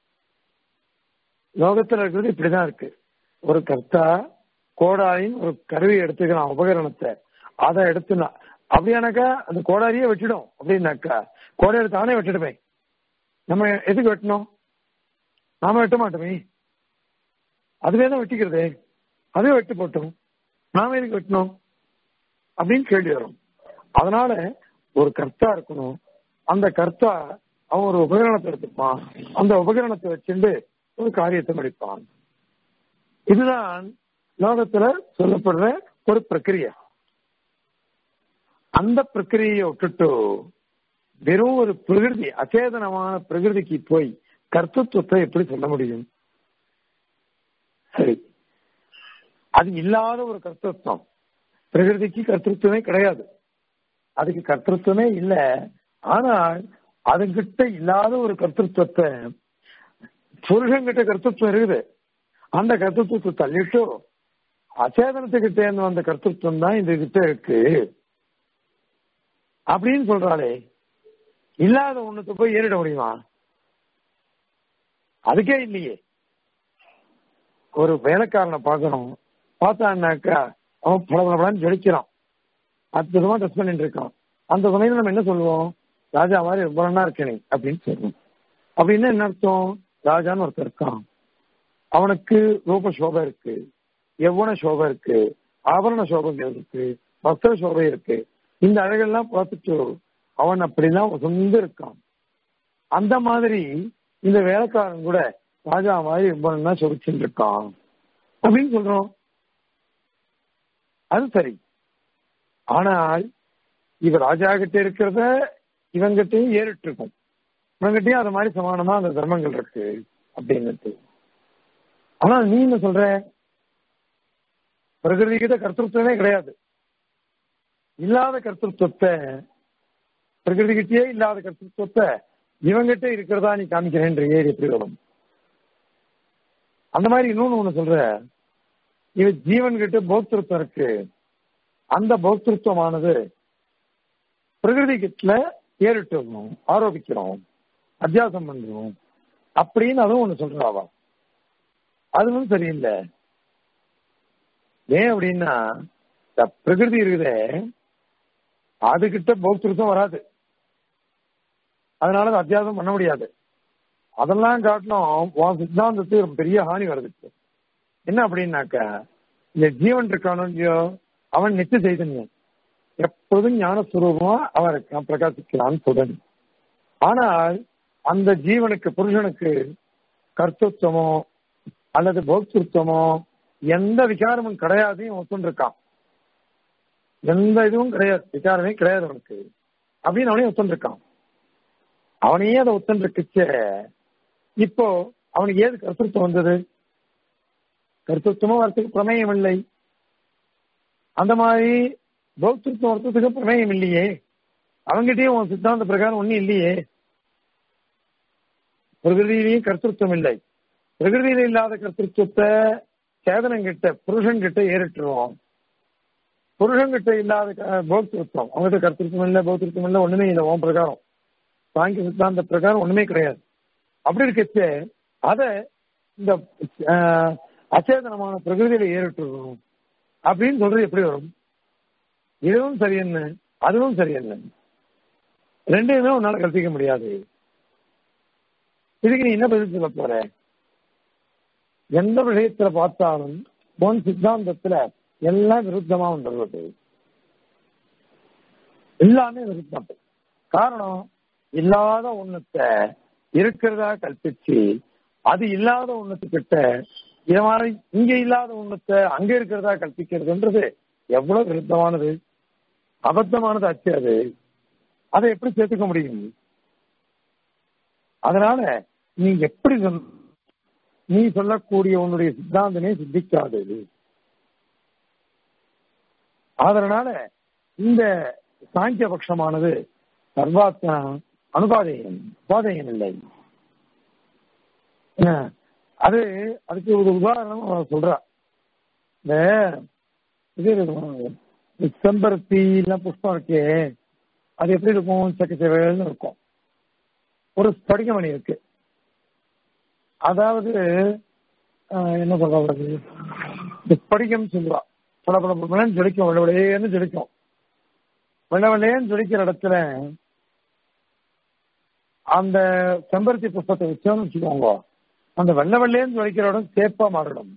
லோகத்துல இருக்கிறது இப்படிதான் இருக்கு ஒரு கர்த்தா கோடாரின் ஒரு கருவி எடுத்துக்கிறான் உபகரணத்தை அதை எடுத்துனா அப்படியானாக்கா அந்த கோடாரியே வெட்டிடும் அப்படின்னாக்கா கோடாரி தானே வெட்டிடுமே நம்ம எதுக்கு வெட்டணும் நாம வெட்ட மாட்டோமே அதுவே தான் வெட்டிக்கிறதே அதுவே வெட்டி போட்டோம் நாம எதுக்கு வெட்டணும் அப்படின்னு கேள்வி வரும் அதனால ஒரு கர்த்தா இருக்கணும் அந்த கர்த்தா அவன் ஒரு உபகரணத்தை எடுத்துப்பான் அந்த உபகரணத்தை வச்சுட்டு ஒரு காரியத்தை முடிப்பான் இதுதான் லோகத்துல சொல்லப்படுற ஒரு பிரக்கிரியா அந்த பிரக்கிரியை விட்டுட்டு வெறும் ஒரு பிரகிருதி அச்சேதனமான பிரகிருதிக்கு போய் கர்த்தத்துவத்தை எப்படி சொல்ல முடியும் சரி அது இல்லாத ஒரு கர்த்தத்துவம் பிரகிருதிக்கு கர்த்தத்துவமே கிடையாது அதுக்கு கர்த்தத்துவமே இல்லை ஆனால் அதுகிட்ட இல்லாத ஒரு கர்த்தத்துவத்தை புருஷன்கிட்ட கர்த்தத்துவம் இருக்குது அந்த கர்த்தத்துவத்தை தள்ளிட்டு அச்சேதனத்துக்கிட்ட இருந்து வந்த கர்த்தத்துவம் தான் இந்த கிட்ட இருக்கு அப்படின்னு சொல்றாளே இல்லாத ஒண்ணுக்கு போய் ஏறிட முடியுமா அதுக்கே இல்லையே ஒரு வேலைக்காரனை பார்க்கணும் பார்த்தான்னாக்கா அவன் பல பலன்னு ஜொலிக்கிறான் அற்புதமா ட்ரெஸ் பண்ணிட்டு இருக்கான் அந்த சமயத்தில் நம்ம என்ன சொல்லுவோம் ராஜா மாதிரி ரொம்ப நல்லா இருக்கணே அப்படின்னு சொல்லுவோம் அப்படின்னா என்ன அர்த்தம் ராஜான்னு ஒருத்தர் இருக்கான் அவனுக்கு ரூப சோபை இருக்கு எவ்வளவு சோபை இருக்கு ஆபரண சோபங்கள் இருக்கு வஸ்திர சோபை இருக்கு இந்த அழகெல்லாம் பார்த்துட்டு அவன் அப்படிதான் சொந்த இருக்கான் அந்த மாதிரி இந்த வேலைக்காரன் கூட ராஜா மாதிரி ரொம்ப நல்லா சொரிச்சுட்டு இருக்கான் அப்படின்னு சொல்றோம் அது சரி ஆனால் இவ ராஜா கிட்ட இருக்கிறத இவங்கிட்டையும் ஏறிட்டு இருக்கும் இவங்கிட்டையும் அது மாதிரி சமானமா அந்த தர்மங்கள் இருக்கு அப்படின்னுட்டு ஆனா நீ என்ன சொல்ற பிரகிருதி கிட்ட கர்த்தத்துவமே கிடையாது இல்லாத கர்த்தத்துவத்தை பிரகிருதி கிட்டே இல்லாத கர்த்தத்துவத்தை இவங்கிட்ட இருக்கிறதா நீ காமிக்கிறேன்ற ஏறி எப்படி வரும் அந்த மாதிரி இன்னொன்னு ஒண்ணு சொல்ற இவ ஜீவன் கிட்ட போக்திருத்தம் இருக்கு அந்த போக்திருத்தமானது பிரகிருதி கிட்ட ஏறிட்டு வரணும் ஆரோபிக்கிறோம் அத்தியாசம் பண்றோம் அப்படின்னு அதுவும் ஒண்ணு சொல்றாவா அதுவும் சரியில்லை ஏன் அப்படின்னா இந்த பிரகிருதி இருக்குதே அதுகிட்ட போக்திருத்தம் வராது அதனால அது அத்தியாசம் பண்ண முடியாது அதெல்லாம் காட்டிலும் உன் சித்தாந்தத்துக்கு ஒரு பெரிய ஹானி வருது என்ன அப்படின்னாக்க இந்த ஜீவன் இருக்கானோ இல்லையோ அவன் நித்திய சைதன்யம் எப்பொழுதும் ஞானஸ்வரூபமா அவன் இருக்கான் பிரகாசிக்கிறான் சுடன் ஆனால் அந்த ஜீவனுக்கு புருஷனுக்கு கர்த்தத்துவமோ அல்லது போக்திருத்தமோ எந்த விகாரமும் கிடையாது ஒத்துண்டிருக்கான் எந்த இதுவும் கிடையாது விகாரமே கிடையாது அவனுக்கு அப்படின்னு அவனே ஒத்துண்டிருக்கான் அவனையே அதை ஒத்துண்டிருக்குச்ச இப்போ அவனுக்கு ஏது கர்த்தத்துவம் வந்தது கர்த்தத்துவமும் வரத்துக்கு பிரமேயம் இல்லை அந்த மாதிரி பௌத்திருத்தம் வரத்துக்கு பிரமேயம் இல்லையே அவங்ககிட்டயும் உன் சித்தாந்த பிரகாரம் ஒன்னும் இல்லையே பிரகிருதியிலையும் கர்த்தத்துவம் இல்லை பிரகிருதியில இல்லாத கர்த்தத்துவத்தை சேதனம் கிட்ட புருஷன் கிட்ட ஏறிட்டுருவோம் புருஷன் கிட்ட இல்லாத பௌத்திருத்தம் அவங்ககிட்ட கர்த்தத்துவம் இல்லை பௌத்திருத்தம் இல்லை ஒண்ணுமே இல்லை உன் பிரகாரம் சாங்கிய சித்தாந்த பிரகாரம் ஒண்ணுமே கிடையாது அப்படி இருக்கச்சு அத இந்த அச்சேதனமான பிரகிருதியில ஏறிட்டுருவோம் அப்படின்னு சொல்றது எப்படி வரும் இதுவும் சரி என்ன அதுவும் சரி என்ன ரெண்டையுமே உன்னால கற்பிக்க முடியாது இதுக்கு நீ என்ன பதில் சொல்ல போற எந்த விஷயத்துல பார்த்தாலும் உன் சித்தாந்தத்துல எல்லாம் விருத்தமா வந்துடுறது எல்லாமே விருத்தம் காரணம் இல்லாத ஒண்ணுத்த இருக்கிறதா கல்பிச்சு அது இல்லாத ஒண்ணுத்துக்கிட்ட இது மாதிரி இங்க இல்லாத ஒண்ணுத்த அங்க இருக்கிறதா கல்பிக்கிறதுன்றது எவ்வளவு விருத்தமானது அபத்தமானது ஆச்சு அது அதை எப்படி சேர்த்துக்க முடியும் அதனால நீ எப்படி நீ சொல்லக்கூடிய உன்னுடைய சித்தாந்தமே சித்திக்காது அதனால இந்த சாங்கிய பட்சமானது சர்வாத்மா அனுபாதையம் உபாதையம் இல்லை அது அதுக்கு ஒரு உதாரணம் சொல்றா இந்த இது செம்பருத்தி எல்லாம் புஷ்பம் இருக்கே அது எப்படி இருக்கும் சக்கச்சவேல்னு இருக்கும் ஒரு ஸ்படிகமணி இருக்கு அதாவது என்ன சொல்றது இந்த ஸ்படிகம் சொல்லுவா பல பல பலன்னு ஜொலிக்கும் வெள்ளவெளையன்னு ஜொலிக்கும் வெள்ளவெளையன்னு ஜொலிக்கிற இடத்துல அந்த செம்பருத்தி புஷ்பத்தை வச்சோம்னு வச்சுக்கோங்க அந்த வெள்ள வெள்ளையன்னு ஜொலிக்கிற இடம் சேப்பா மாறிடும்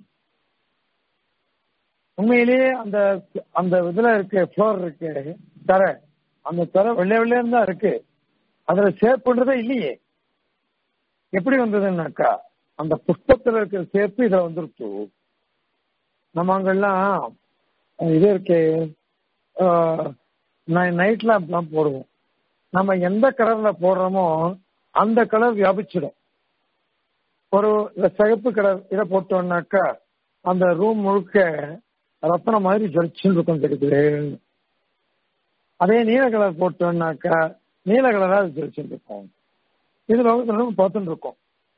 உண்மையிலேயே அந்த அந்த இதுல இருக்கு ஃப்ளோர் இருக்கு தரை அந்த தரை வெள்ளை வெள்ளையன்னு தான் இருக்கு அதுல சேப்புன்றதே இல்லையே எப்படி வந்ததுன்னாக்கா அந்த புஷ்பத்துல இருக்கிற சேப்பு இதுல வந்துருச்சு நம்ம அங்கெல்லாம் இது இருக்கே நைட் லேம்ப்லாம் போடுவோம் நம்ம எந்த கலர்ல போடுறோமோ அந்த கலர் வியாபிச்சிடும் ஒரு சிகப்பு கலர் இதை போட்டோம்னாக்கா அந்த ரூம் முழுக்க ரத்தனம் மாதிரி ஜொலிச்சுன்னு இருக்கும் தெரியுது அதே நீல கலர் போட்டோம்னாக்கா நீல கலரா அது ஜொலிச்சுட்டு இருக்கும் இது லோகத்துல நம்ம பார்த்துட்டு இருக்கோம்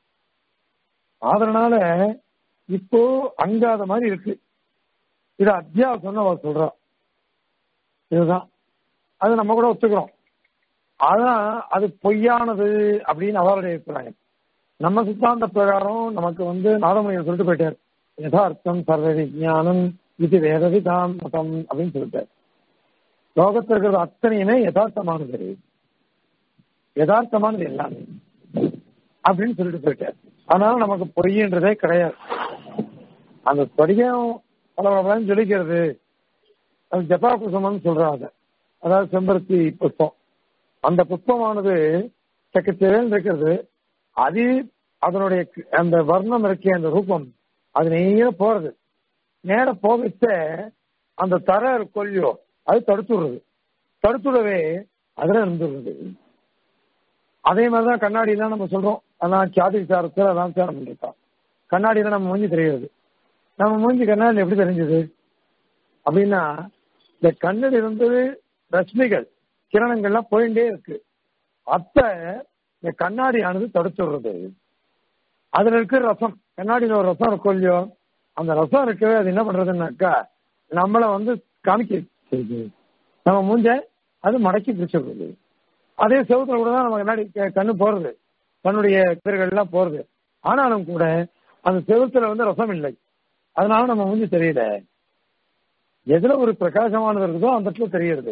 அதனால இப்போ அங்காத மாதிரி இருக்கு இது அத்தியாவசம்னு அவ சொல்றா இதுதான் அது நம்ம கூட ஒத்துக்கிறோம் ஆனா அது பொய்யானது அப்படின்னு அவருடைய அபிப்பிராயம் நம்ம சித்தாந்த பிரகாரம் நமக்கு வந்து நாதமணியர் சொல்லிட்டு போயிட்டார் யதார்த்தம் சர்வ விஜயானம் இது வேத விதாம் மதம் அப்படின்னு சொல்லிட்டார் லோகத்தில் இருக்கிறது அத்தனையுமே யதார்த்தமானது யதார்த்தமானது எல்லாமே அப்படின்னு சொல்லிட்டு போயிட்டார் அதனால நமக்கு பொய்யன்றதே கிடையாது அந்த படிகம் பல பல ஜொலிக்கிறது அது ஜப்பா குசமம்னு சொல்றாங்க அதாவது செம்பருத்தி புஷ்பம் அந்த புஷ்பமானது சக்கச்சேரன் இருக்கிறது அது அதனுடைய அந்த வர்ணம் இருக்கே அந்த ரூபம் அது நேர போறது நேர போகச்ச அந்த தர கொல்லியோ அது தடுத்துடுறது தடுத்துடவே அதுல இருந்துடுறது அதே மாதிரிதான் கண்ணாடி தான் நம்ம சொல்றோம் அதான் சாதி விசாரத்தில் அதான் விசாரம் பண்ணிருக்கோம் கண்ணாடி தான் நம்ம மூஞ்சி தெரியாது நம்ம மூஞ்சி கண்ணாடி எப்படி தெரிஞ்சது அப்படின்னா இந்த கண்ணில் இருந்தது ரஷ்மிகள் கிரணங்கள்லாம் போயிட்டே இருக்கு அப்ப இந்த கண்ணாடியானது தடுத்துடுறது அதுல இருக்கிற ரசம் கண்ணாடியில ஒரு ரசம் இருக்கும் இல்லையோ அந்த ரசம் இருக்கவே அது என்ன பண்றதுன்னாக்கா நம்மள வந்து காமிக்க செய்யுது நம்ம மூஞ்ச அது மடக்கி பிடிச்சிடுறது அதே செவத்துல கூட தான் நம்ம கண்ணாடி கண்ணு போறது கண்ணுடைய பேர்கள் எல்லாம் போறது ஆனாலும் கூட அந்த செவத்துல வந்து ரசம் இல்லை அதனால நம்ம மூஞ்சி தெரியல எதுல ஒரு பிரகாசமானது இருக்குதோ அந்த இடத்துல தெரியறது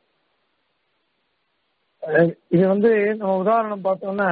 இது வந்து நம்ம உதாரணம் பார்த்தோம்னா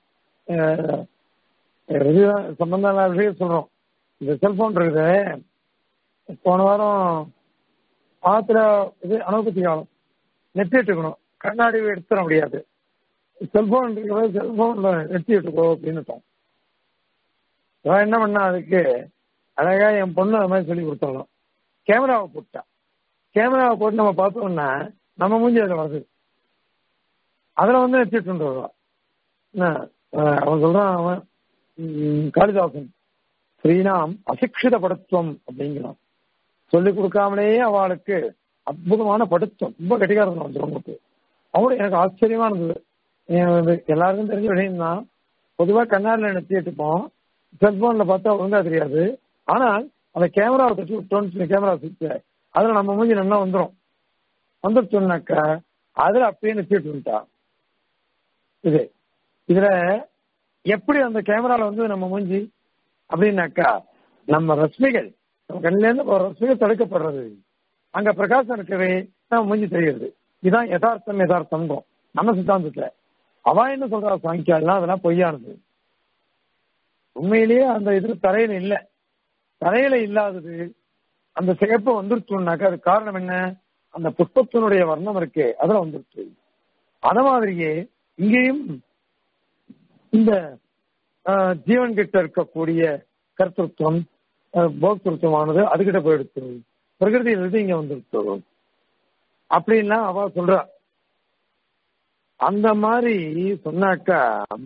சம்பந்தம் விஷயம் சொல்றோம் இந்த செல்போன் இருக்குது போன வாரம் ஆத்துல இது அனுபத்தி காலம் நெத்திட்டுக்கணும் கண்ணாடி எடுத்துட முடியாது செல்போன் இருக்கிறத செல்போன்ல நெத்திட்டுக்கோ அப்படின்னு நான் என்ன பண்ணா அதுக்கு அழகா என் பொண்ணு அது மாதிரி சொல்லி கொடுத்தாலும் கேமராவை போட்டா கேமராவை போட்டு நம்ம பார்த்தோம்னா நம்ம மூஞ்சி அதில் வருது அதுல வந்து நெத்திட்டு வருவா என்ன, அஹ் அவன் சொல்றான் அவன் ம், காளிதாசன் ஸ்ரீனாம் அசிக்ஷித படுத்துவம் அப்படிங்கிறான் சொல்லிக் கொடுக்காமலேயே அவளுக்கு அற்புதமான படுத்தம் ரொம்ப கட்டிக்காரன் வந்துடும் அவரு எனக்கு ஆச்சரியமா இருந்தது எ- இது எல்லாருக்கும் தெரிஞ்ச விஷயம் தான் பொதுவா கண்ணாடில நெத்திட்டுப்போம் செல்போன்ல பார்த்தா ஒழுங்கா தெரியாது ஆனால் அந்த கேமராவை தட்டி விட்டோம்னு கேமரா சுவிட்ச அதுல நம்ம மூஞ்சி நல்லா வந்துடும் வந்துருச்சோம்னாக்கா அதுல அப்படியே நெத்திட்டு வந்துட்டா இது இதுல எப்படி அந்த கேமரால வந்து நம்ம மூஞ்சி அப்படின்னாக்கா நம்ம ரஷ்மிகள் நம்ம கண்ணில இருந்து ஒரு ரஷ்மிகள் தடுக்கப்படுறது அங்க பிரகாசம் இருக்கவே நம்ம மூஞ்சி தெரியுது இதுதான் யதார்த்தம் யதார்த்தம் நம்ம சித்தாந்தத்துல அவ என்ன சொல்றா சாங்கியாலாம் அதெல்லாம் பொய்யானது உண்மையிலேயே அந்த இது தரையில இல்ல தரையில இல்லாதது அந்த சிகப்பு வந்துருச்சுனாக்கா அது காரணம் என்ன அந்த புஷ்பத்தினுடைய வர்ணம் இருக்கே அதுல வந்துருச்சு அத மாதிரியே இங்கேயும் இந்த ஆஹ், ஜீவன் கிட்ட இருக்கக்கூடிய கர்த்தத்துவம் ஆஹ், போக்திருத்துவமானது அதுகிட்ட போயிடுச்சு பிரகிருதியிலிருந்து இங்க வந்துருச்சு அப்படின்னா அவ சொல்றா அந்த மாதிரி சொன்னாக்கா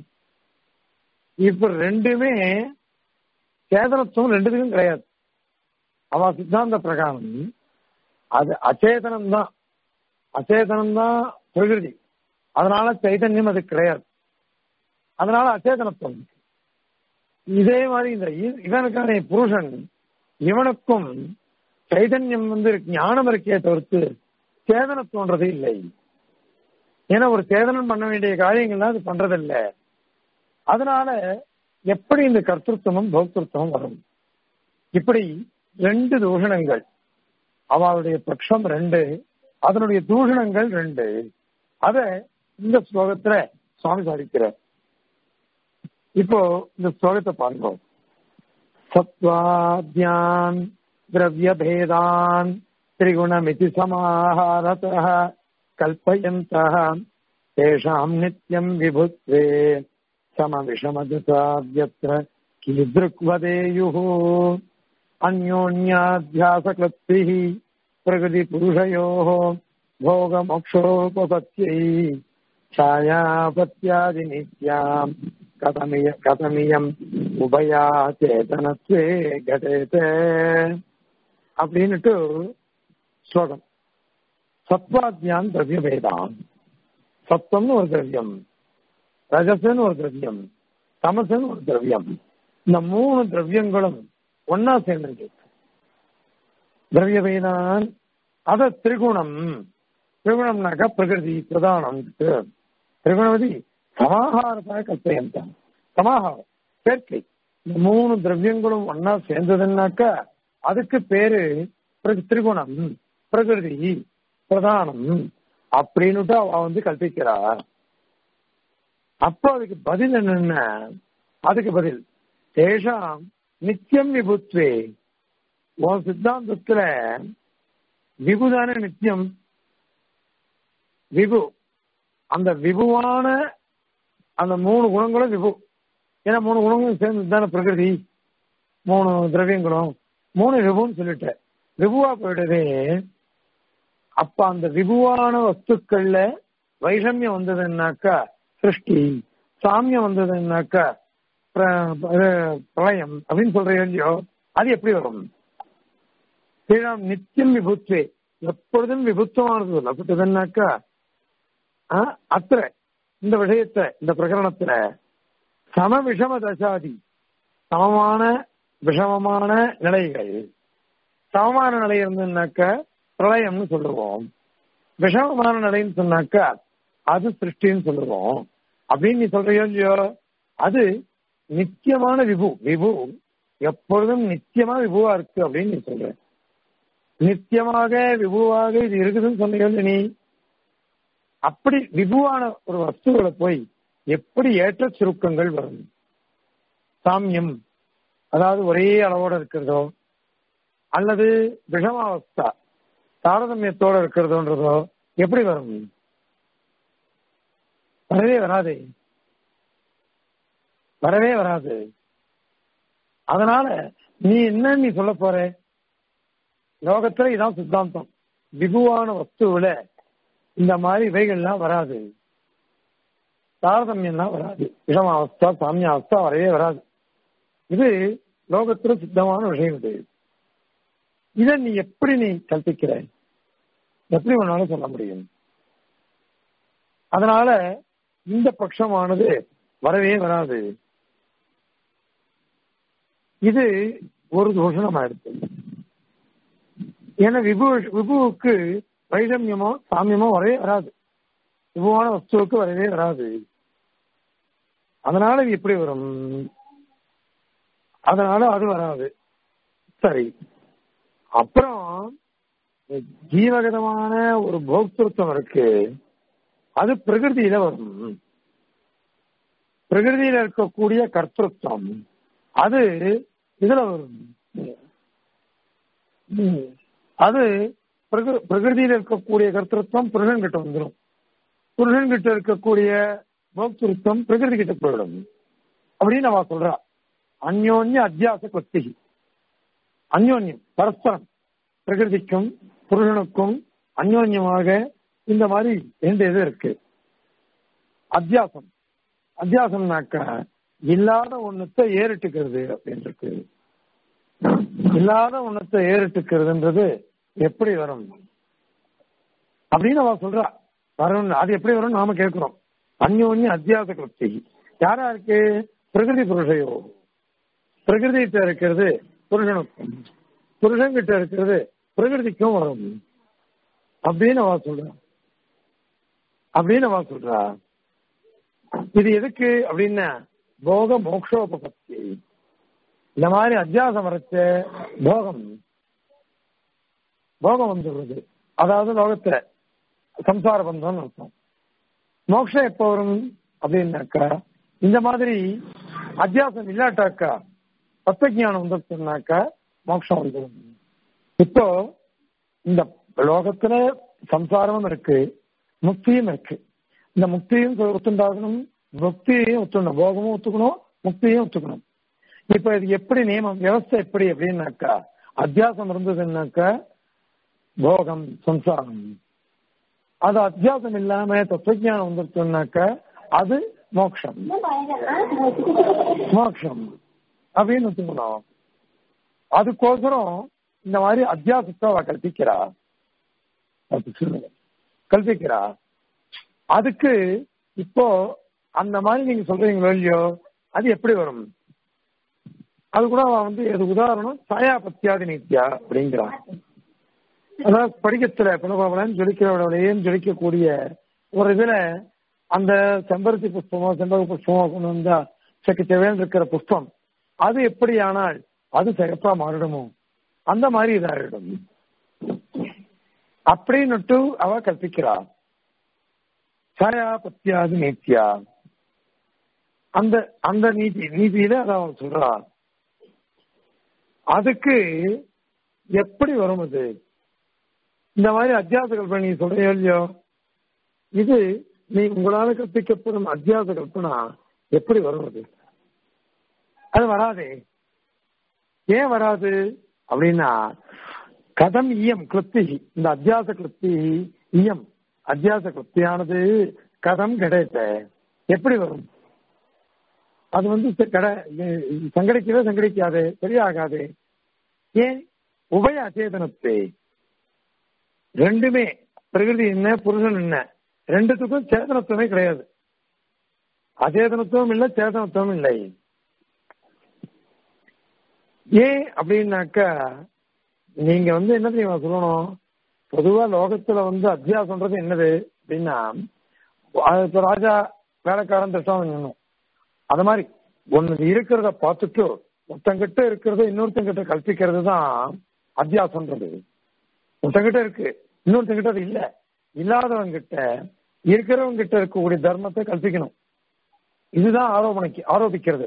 இப்ப ரெண்டுமே சேதனத்துவம் ரெண்டுத்துக்கும் கிடையாது அவ சித்தாந்த பிரகாரம் அது அச்சேதனம் தான் அச்சேதனம் தான் பிரகிருதி அதனால சைதன்யம் அது கிடையாது அதனால அச்சேதனத்துவம் இருக்கு. இதே மாதிரி இந்த இ- இவனுக்கான புருஷன் இவனுக்கும் சைதன்யம் வந்து இருக்கு, ஞானம் இருக்கே தவிர்த்து சேதனத்துவன்றது இல்லை ஏன்னா ஒரு சேதனம் பண்ண வேண்டிய காரியங்கள்லாம் அது பண்றதில்ல அதனால எப்படி இந்த கர்த்தத்துவமும் பௌத்தத்துவம் வரும் இப்படி ரெண்டு தூஷணங்கள் அவளுடைய பட்சம் ரெண்டு அதனுடைய தூஷணங்கள் ரெண்டு அத இந்த ஸ்லோகத்துல சுவாமி சாதிக்கிறார் இப்போ இந்த ஸ்லோகத்தை பாருங்க சத்வாத்யான் திரவியபேதான் திரிகுணமிதி சமாஹாரதः கல்பயந்தः தேஷாம் நித்யம் விபுத்வே समविषमजसाद्यत्र कीदृक्वदेयुः अन्योन्याध्यासक्लप्तिः प्रकृतिपुरुषयोः भोगमोक्षोपपत्यै छायापत्यादिनित्याम् कथमिय कथमियम् உபயா சேதனத்வே கடேதே அப்படின்னுட்டு ஸ்லோகம் சத்வாத்யான் திரவியபேதான் சத்வம்னு ஒரு திரவியம் ரஜசன்னு ஒரு திரவியம் தமசன்னு ஒரு திரவியம் இந்த மூணு திரவியங்களும் ஒன்னா சேர்ந்து திரவியபேதான் அத திரிகுணம் திரிகுணம்னாக்கா பிரகிருதி பிரதானம் திரிகுணவதி சமாஹாரத்தாக கல்பயந்தான் சமாஹாரம் சேர்க்கை இந்த மூணு திரவியங்களும் ஒன்னா சேர்ந்ததுன்னாக்கா அதுக்கு பேரு பிர- திரிகுணம் பிரகிருதி பிரதானம் அப்படின்னுட்டு அவ வந்து கல்பிக்கிறா அப்போ அதுக்கு பதில் என்னன்னா அதுக்கு பதில் தேஷாம் நித்தியம் விபுத்வே உன் சித்தாந்தத்துல விபுதான நித்தியம் விபு அந்த விபுவான அந்த மூணு குணங்களும் விபு ஏன்னா மூணு குணங்களும் சேர்ந்து தானே பிரகிருதி மூணு திரவியங்களும் மூணு விபுன்னு சொல்லிட்டேன் விபுவா போயிடுதே அப்ப அந்த விபுவான வஸ்துக்கள்ல வைஷமியம் வந்ததுன்னாக்கா சிருஷ்டி சாமியம் வந்ததுன்னாக்கா பிர- இது பிரளயம் அப்படின்னு சொல்றீங்க இல்லையோ அது எப்படி வரும் ஸ்ரீராம் நித்தியம் விபுத்வே எப்பொழுதும் விபுத்துவமானது சொல்லப்பட்டதுன்னாக்கா ஆ, அத்திர இந்த விஷயத்தை இந்த பிரகரணத்துல சம விஷம தசாதி சமமான விஷமமான நிலைகள் சமமான நிலை இருந்ததுன்னாக்கா பிரளயம்னு சொல்லுவோம் விஷமமான நிலைன்னு சொன்னாக்கா அது சிருஷ்டின்னு சொல்லுவோம் அப்படின்னு நீ சொல்றியோ இல்லையோ அது நித்தியமான விபு விபு எப்பொழுதும் நித்தியமா விபுவா இருக்கு அப்படின்னு நீ சொல்ற நித்தியமாக விபுவாக இது இருக்குதுன்னு சொன்னியோ இல்லையா நீ அப்படி விபுவான ஒரு வஸ்துகளை போய் எப்படி ஏற்ற சுருக்கங்கள் வரும் சாமியம் அதாவது ஒரே அளவோட இருக்கிறதோ அல்லது விஷமாவஸ்தா தாரதமியத்தோட இருக்கிறதோன்றதோ எப்படி வரும் வரவே வராது வரவே வராது அதனால நீ என்ன நீ சொல்ல போற லோகத்துல இதான் சித்தாந்தம் விபுவான வஸ்துவில இந்த மாதிரி இவைகள்லாம் வராது தாரதமியம்லாம் வராது விஷமாவஸ்தா சாமியாவஸ்தா வரவே வராது இது லோகத்துல சித்தமான விஷயம் இது இதை நீ எப்படி நீ கல்பிக்கிற எப்படி வேணாலும் சொல்ல முடியும் அதனால இந்த பட்சமானது வரவே வராது இது ஒரு தோஷணம் ஆயிடுச்சு ஏன்னா விபு விபுவுக்கு வைஷமியமோ சாமியமோ வரவே வராது விபுவான வஸ்துவுக்கு வரவே வராது அதனால இது எப்படி வரும் அதனால அது வராது சரி அப்புறம் ஜீவகதமான ஒரு போக்திருத்தம் இருக்கு அது பிரகிருதியில வரும் பிரகிருதியில இருக்கக்கூடிய கர்த்தத்துவம் அது இதுல வரும் அது பிரகிருதியில இருக்கக்கூடிய கர்த்தத்துவம் புருஷன் கிட்ட வந்துடும் புருஷன் கிட்ட இருக்கக்கூடிய போக்திருத்தம் பிரகிருதி கிட்ட போயிடும் அப்படின்னு அவ சொல்றா அந்யோன்ய அத்தியாச கொத்தி அந்யோன்யம் பரஸ்பரம் பிரகிருதிக்கும் புருஷனுக்கும் அந்யோன்யமாக இந்த மாதிரி ரெண்டு இது இருக்கு அத்தியாசம் அத்தியாசம்னாக்க இல்லாத ஒண்ணுத்தை ஏறிட்டுக்கிறது அப்படின்னு இருக்கு இல்லாத ஒண்ணத்தை ஏறிட்டுக்கிறதுன்றது எப்படி வரும் அப்படின்னு அவ சொல்றா வரும் அது எப்படி வரும் நாம கேட்கிறோம் அந்யோன்ய அத்தியாச கிருப்தி யாரா இருக்கு பிரகிருதி புருஷையோ பிரகிருதிகிட்ட இருக்கிறது புருஷனுக்கும் புருஷன் கிட்ட இருக்கிறது பிரகிருதிக்கும் வரும் அப்படின்னு அவ சொல்றா அப்படின்னு அவ சொல்றா இது எதுக்கு அப்படின்னா போக மோக்ஷோபபத்தி இந்த மாதிரி அத்தியாசம் வரைச்ச போகம் போகம் வந்துடுறது அதாவது லோகத்துல சம்சார பந்தம்னு அர்த்தம் மோக்ஷம் எப்போ வரும் அப்படின்னாக்கா இந்த மாதிரி அத்தியாசம் இல்லாட்டாக்கா தத்துவஜானம் வந்துருச்சுனாக்கா மோட்சம் வந்துடும் இப்போ இந்த லோகத்துல சம்சாரமும் இருக்கு முக்தியும் இருக்கு இந்த முக்தியும் ஒத்துண்டாகணும் முக்தியையும் ஒத்துக்கணும் போகமும் ஒத்துக்கணும் முக்தியும் ஒத்துக்கணும் இப்ப இது எப்படி நியமம் வியவஸ்தை எப்படி அப்படின்னாக்கா அத்தியாசம் இருந்ததுன்னாக்கா போகம் சம்சாரம் அது அத்தியாசம் இல்லாம தத்துவஜானம் வந்துருச்சுனாக்கா அது மோக்ஷம் மோக்ஷம் அப்படின்னு வச்சுக்கணும் அதுக்கோசரம் இந்த மாதிரி அத்தியாசத்தை அவ கல்பிக்கிறா கல்பிக்கிறா அதுக்கு இப்போ அந்த மாதிரி நீங்க சொல்றீங்களோ இல்லையோ அது எப்படி வரும் அது கூட அவ வந்து இது உதாரணம் சாயா பத்தியாதி நித்யா அப்படிங்கிறான் அதாவது படிக்கத்துல பிணபாபலன் ஜொலிக்கிறவடையேன்னு ஜொலிக்கக்கூடிய ஒரு இதுல அந்த செம்பருத்தி புஷ்பமோ செம்பக புஷ்பமோ கொண்டு வந்தா செக்கு தேவையான இருக்கிற புஷ்பம் அது எப்படி ஆனால் அது சிறப்பா மாறிடுமோ அந்த மாதிரி இதாகிடும் அப்படின்னுட்டு அவ கற்பிக்கிறா சாயா பத்தியாது நீத்தியா அந்த அந்த நீதி நீதியில அத அவன் சொல்றா அதுக்கு எப்படி வரும் அது இந்த மாதிரி அத்தியாச கல்பனை நீ சொல்றியோ இல்லையோ இது நீ உங்களால கற்பிக்கப்படும் அத்தியாச கல்பனா எப்படி வரும் அது அது வராதே ஏன் வராது அப்படின்னா கதம் இயம் கிருப்தி இந்த அத்தியாச கிருப்தி இயம் அத்தியாச கிருப்தியானது கதம் கிடைத்த எப்படி வரும் அது வந்து கடை சங்கடிக்கவே சங்கடிக்காது சரியாகாது ஏன் உபய அச்சேதனத்தை ரெண்டுமே பிரகிருதி என்ன புருஷன் என்ன ரெண்டுத்துக்கும் சேதனத்துவமே கிடையாது அச்சேதனத்துவம் இல்லை சேதனத்துவம் இல்லை ஏன் அப்படின்னாக்கா நீங்க வந்து என்ன தெரியுமா சொல்லணும் பொதுவா லோகத்துல வந்து அத்தியாசம்ன்றது என்னது அப்படின்னா இப்ப ராஜா வேலைக்காரன் திட்டம் பண்ணணும் அது மாதிரி ஒன்னு இருக்கிறத பார்த்துட்டு ஒருத்தங்கிட்ட இருக்கிறத இன்னொருத்தங்கிட்ட கல்பிக்கிறது தான் அத்தியாசம்ன்றது ஒருத்தங்கிட்ட இருக்கு இன்னொருத்தங்கிட்ட அது இல்ல இல்லாதவங்கிட்ட இருக்கிறவங்க கிட்ட இருக்கக்கூடிய தர்மத்தை கல்பிக்கணும் இதுதான் ஆரோபணைக்கு ஆரோபிக்கிறது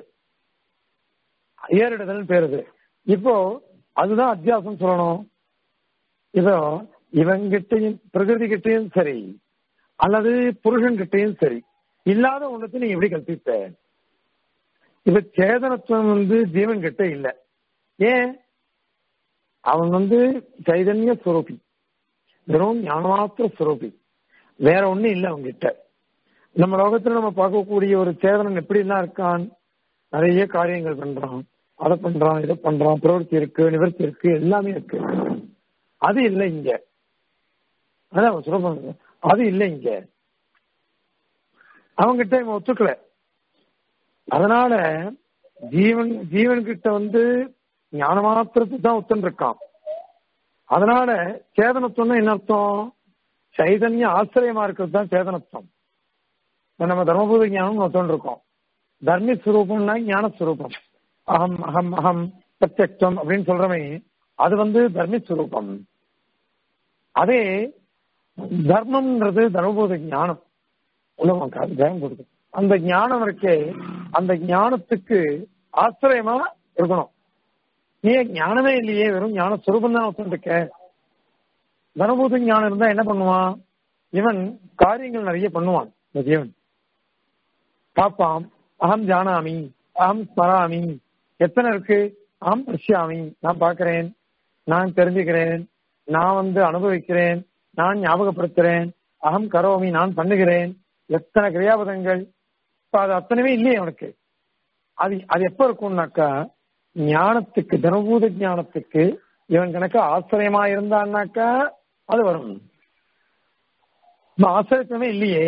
ஏறிடுதல் பேருது இப்போ அதுதான் அத்தியாசம் சொல்லணும் இதோ இவங்கிட்டையும் பிரகிருதி கிட்டையும் சரி அல்லது புருஷன் கிட்டையும் சரி இல்லாத ஒன்றத்தை நீ எப்படி கற்பிப்ப இப்ப சேதனத்துவம் வந்து ஜீவன் கிட்ட இல்ல ஏன் அவன் வந்து சைதன்ய சுரூபி வெறும் ஞானமாத்திர சுரூபி வேற ஒண்ணும் இல்லை அவங்கிட்ட நம்ம லோகத்துல நம்ம பார்க்கக்கூடிய ஒரு சேதனன் எப்படி எல்லாம் இருக்கான் நிறைய காரியங்கள் பண்றான் அதை பண்றான் இதை பண்றான் பிரவൃத்தி இருக்கு நிவர்த்தி இருக்கு எல்லாமே இருக்கு அது இல்லை இங்க அதான் சுரூபம் அது இல்லை இங்க அவங்கிட்ட இவன் ஒத்துக்கல அதனால ஜீவன் ஜீவன் கிட்ட வந்து ஞான மாத்திரத்துக்கு தான் ஒத்துன்னு இருக்கான் அதனால சேதனத்துவம்னா என்ன அர்த்தம் சைதன்ய ஆசிரியமா இருக்கிறது தான் சேதனத்துவம் இப்ப நம்ம தர்மபூத ஞானம் ஒத்துன்னு இருக்கோம் தர்மி ஸ்வரூபம்னா ஞான ஸ்வரூபம் அகம் அகம் அகம் பிரத்யக்ஷம் அப்படின்னு சொல்றமே அது வந்து தர்மி ஸ்வரூபம் அதே தர்மம்ன்றது தர்மபூத ஞானம் உலகம் ஜெயம் கொடுக்கும் அந்த ஞானம் இருக்கே அந்த ஞானத்துக்கு ஆசிரியமா இருக்கணும் நீ ஞானமே இல்லையே வெறும் ஞான சுரூபம் தான் ஒத்துருக்க தனபூத ஞானம் இருந்தா என்ன பண்ணுவான் இவன் காரியங்கள் நிறைய பண்ணுவான் இந்த ஜீவன் பாப்பாம் அகம் ஜானாமி அகம் ஸ்மராமி எத்தனை இருக்கு அகம் பஷ்யாமி நான் பார்க்கிறேன் நான் தெரிஞ்சுக்கிறேன் நான் வந்து அனுபவிக்கிறேன் நான் ஞாபகப்படுத்துறேன் அகம் கரோமி நான் பண்ணுகிறேன் எத்தனை கிரியாபதங்கள் இப்ப அது அத்தனையுமே இல்லையே அவனுக்கு அது அது எப்ப இருக்கும்னாக்கா ஞானத்துக்கு தர்மபூத ஞானத்துக்கு இவன் கணக்கு ஆசிரியமா இருந்தான்னாக்கா அது வரும் ஆசிரியத்துவமே இல்லையே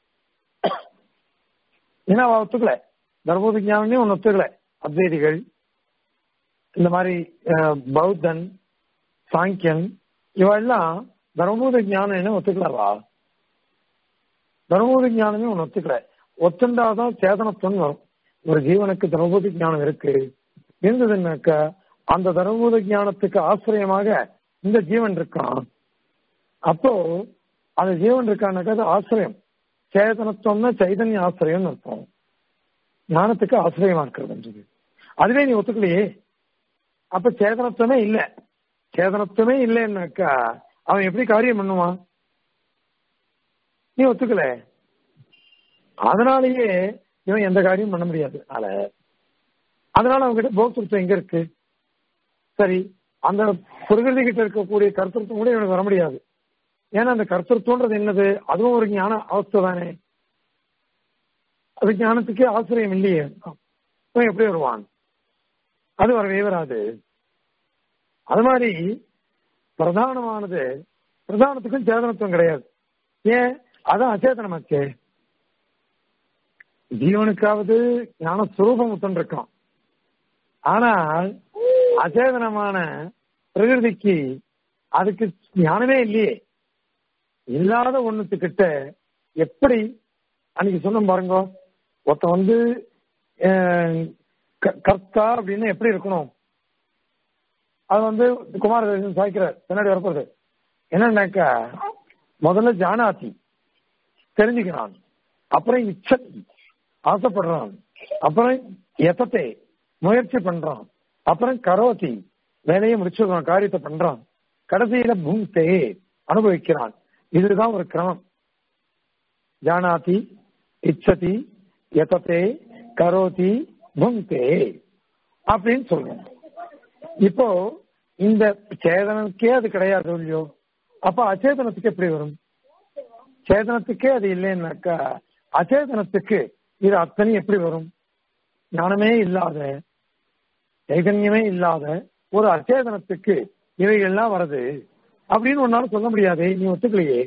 ஏன்னா அவ ஒத்துக்கல தர்மபூத ஞானமே ஒன்னு ஒத்துக்கல அத்வைதிகள் இந்த மாதிரி பௌத்தன் சாங்கியன் இவெல்லாம் தர்மபூத ஞானம் என்ன ஒத்துக்கலவா தர்மபூத ஞானமே ஒன்னு ஒத்துக்கல ஒத்துண்டாதான் சேதனத்துவம் வரும் ஒரு ஜீவனுக்கு தர்மபூத ஞானம் இருக்கு இருந்ததுன்னாக்கா அந்த தர்மபூத ஞானத்துக்கு ஆசிரியமாக இந்த ஜீவன் இருக்கான் அப்போ அந்த ஜீவன் இருக்கான்னாக்கா அது ஆசிரியம் சேதனத்துவம்னா சைதன்ய ஆசிரியம் அர்த்தம் ஞானத்துக்கு ஆசிரியமா இருக்கிறது அதுவே நீ ஒத்துக்கலையே அப்ப சேதனத்துவமே இல்ல சேதனத்துவமே இல்லைன்னாக்கா அவன் எப்படி காரியம் பண்ணுவான் நீ ஒத்துக்கல அதனாலேயே இவன் எந்த காரியம் பண்ண முடியாது அதனால அதனால அவங்ககிட்ட போக்திருத்தம் எங்க இருக்கு சரி அந்த பிரகிருதி கிட்ட இருக்கக்கூடிய கருத்திருத்தம் கூட இவனுக்கு வர முடியாது ஏன்னா அந்த கருத்திருத்தம்ன்றது என்னது அதுவும் ஒரு ஞான அவஸ்தை தானே அது ஞானத்துக்கே ஆசிரியம் இல்லையே இவன் எப்படி வருவான் அது வரவே வராது அது மாதிரி பிரதானமானது பிரதானத்துக்கும் சேதனத்துவம் கிடையாது ஏன் அதான் அச்சேதனமாச்சே ஜீவனுக்காவது ஞான சுரூபம் இருக்கான் ஆனால் அச்சேதனமான பிரகிருதிக்கு அதுக்கு ஞானமே இல்லையே இல்லாத ஒண்ணுத்துக்கிட்ட எப்படி அன்னைக்கு சொன்ன பாருங்க ஒருத்த வந்து கர்த்தா அப்படின்னு எப்படி இருக்கணும் அது வந்து குமாரதேசன் சாய்க்கிறார் பின்னாடி வரப்போகுது என்னன்னாக்கா முதல்ல ஜானாதி தெரிஞ்சுக்கிறான் அப்புறம் இச்சதி ஆசைப்படுறான் அப்புறம் எத்தத்தை முயற்சி பண்றான் அப்புறம் கரோதி வேலையை முடிச்சிருக்கான் காரியத்தை பண்றான் கடைசியில பூங்தே அனுபவிக்கிறான் இதுதான் ஒரு கிரமம் ஜானாதி இச்சதி எத்தத்தை கரோதி புங்தே அப்படின்னு சொல்றோம் இப்போ இந்த சேதனத்துக்கே அது கிடையாது இல்லையோ அப்ப அச்சேதனத்துக்கு எப்படி வரும் சேதனத்துக்கே அது இல்லைன்னாக்கா அச்சேதனத்துக்கு இது அத்தனை எப்படி வரும் ஞானமே இல்லாத சைதன்யமே இல்லாத ஒரு அச்சேதனத்துக்கு இவைகள்லாம் வருது அப்படின்னு ஒன்னால சொல்ல முடியாது நீ ஒத்துக்கலையே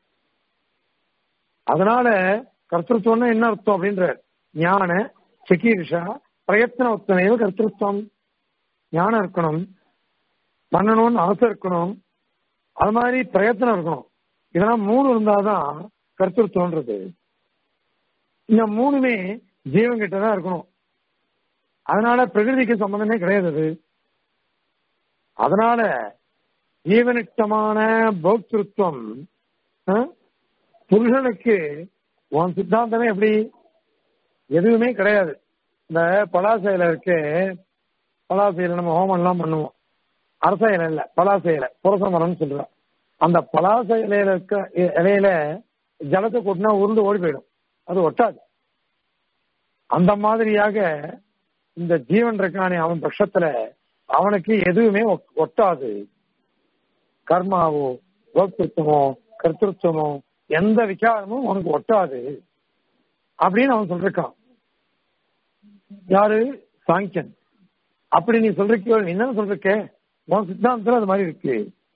அதனால கர்த்தத்துவம்னா என்ன அர்த்தம் அப்படின்ற ஞான சிகீர்ஷா பிரயத்தன உத்தமையோ கர்த்தத்துவம் ஞானம் இருக்கணும் பண்ணணும்னு ஆசை இருக்கணும் அது மாதிரி பிரயத்தனம் இருக்கணும் இதெல்லாம் மூணு இருந்தாதான் கர்த்தத்துவன்றது இந்த மூணுமே ஜீவன் கிட்ட தான் இருக்கணும் அதனால பிரகிருதிக்கு சம்பந்தமே கிடையாது அது அதனால ஜீவனிட்டமான போக்திருத்துவம் புருஷனுக்கு உன் சித்தாந்தமே எப்படி எதுவுமே கிடையாது இந்த பலாசையில இருக்கு பலாசையில நம்ம ஹோமம் எல்லாம் பண்ணுவோம் அரசையில இல்ல பலாசையில புரச மரம்னு சொல்றோம் அந்த பலாச இலையில இருக்க இ- இலையில ஜலத்தை கொட்டினா உருண்டு ஓடி போயிடும் அது ஒட்டாது அந்த மாதிரியாக இந்த ஜீவன் இருக்கானே அவன் பட்சத்துல அவனுக்கு எதுவுமே ஒ- ஒட்டாது கர்மாவோ கோப்திருத்தமோ கர்த்திருவமோ எந்த விகாரமும் அவனுக்கு ஒட்டாது அப்படின்னு அவன் சொல்றான் யாரு சாங்கியன் அப்படி நீ சொல்றீங்க நீ என்ன சொல்றீங்க உன் சித்தாந்தத்துல அது மாதிரி இருக்கு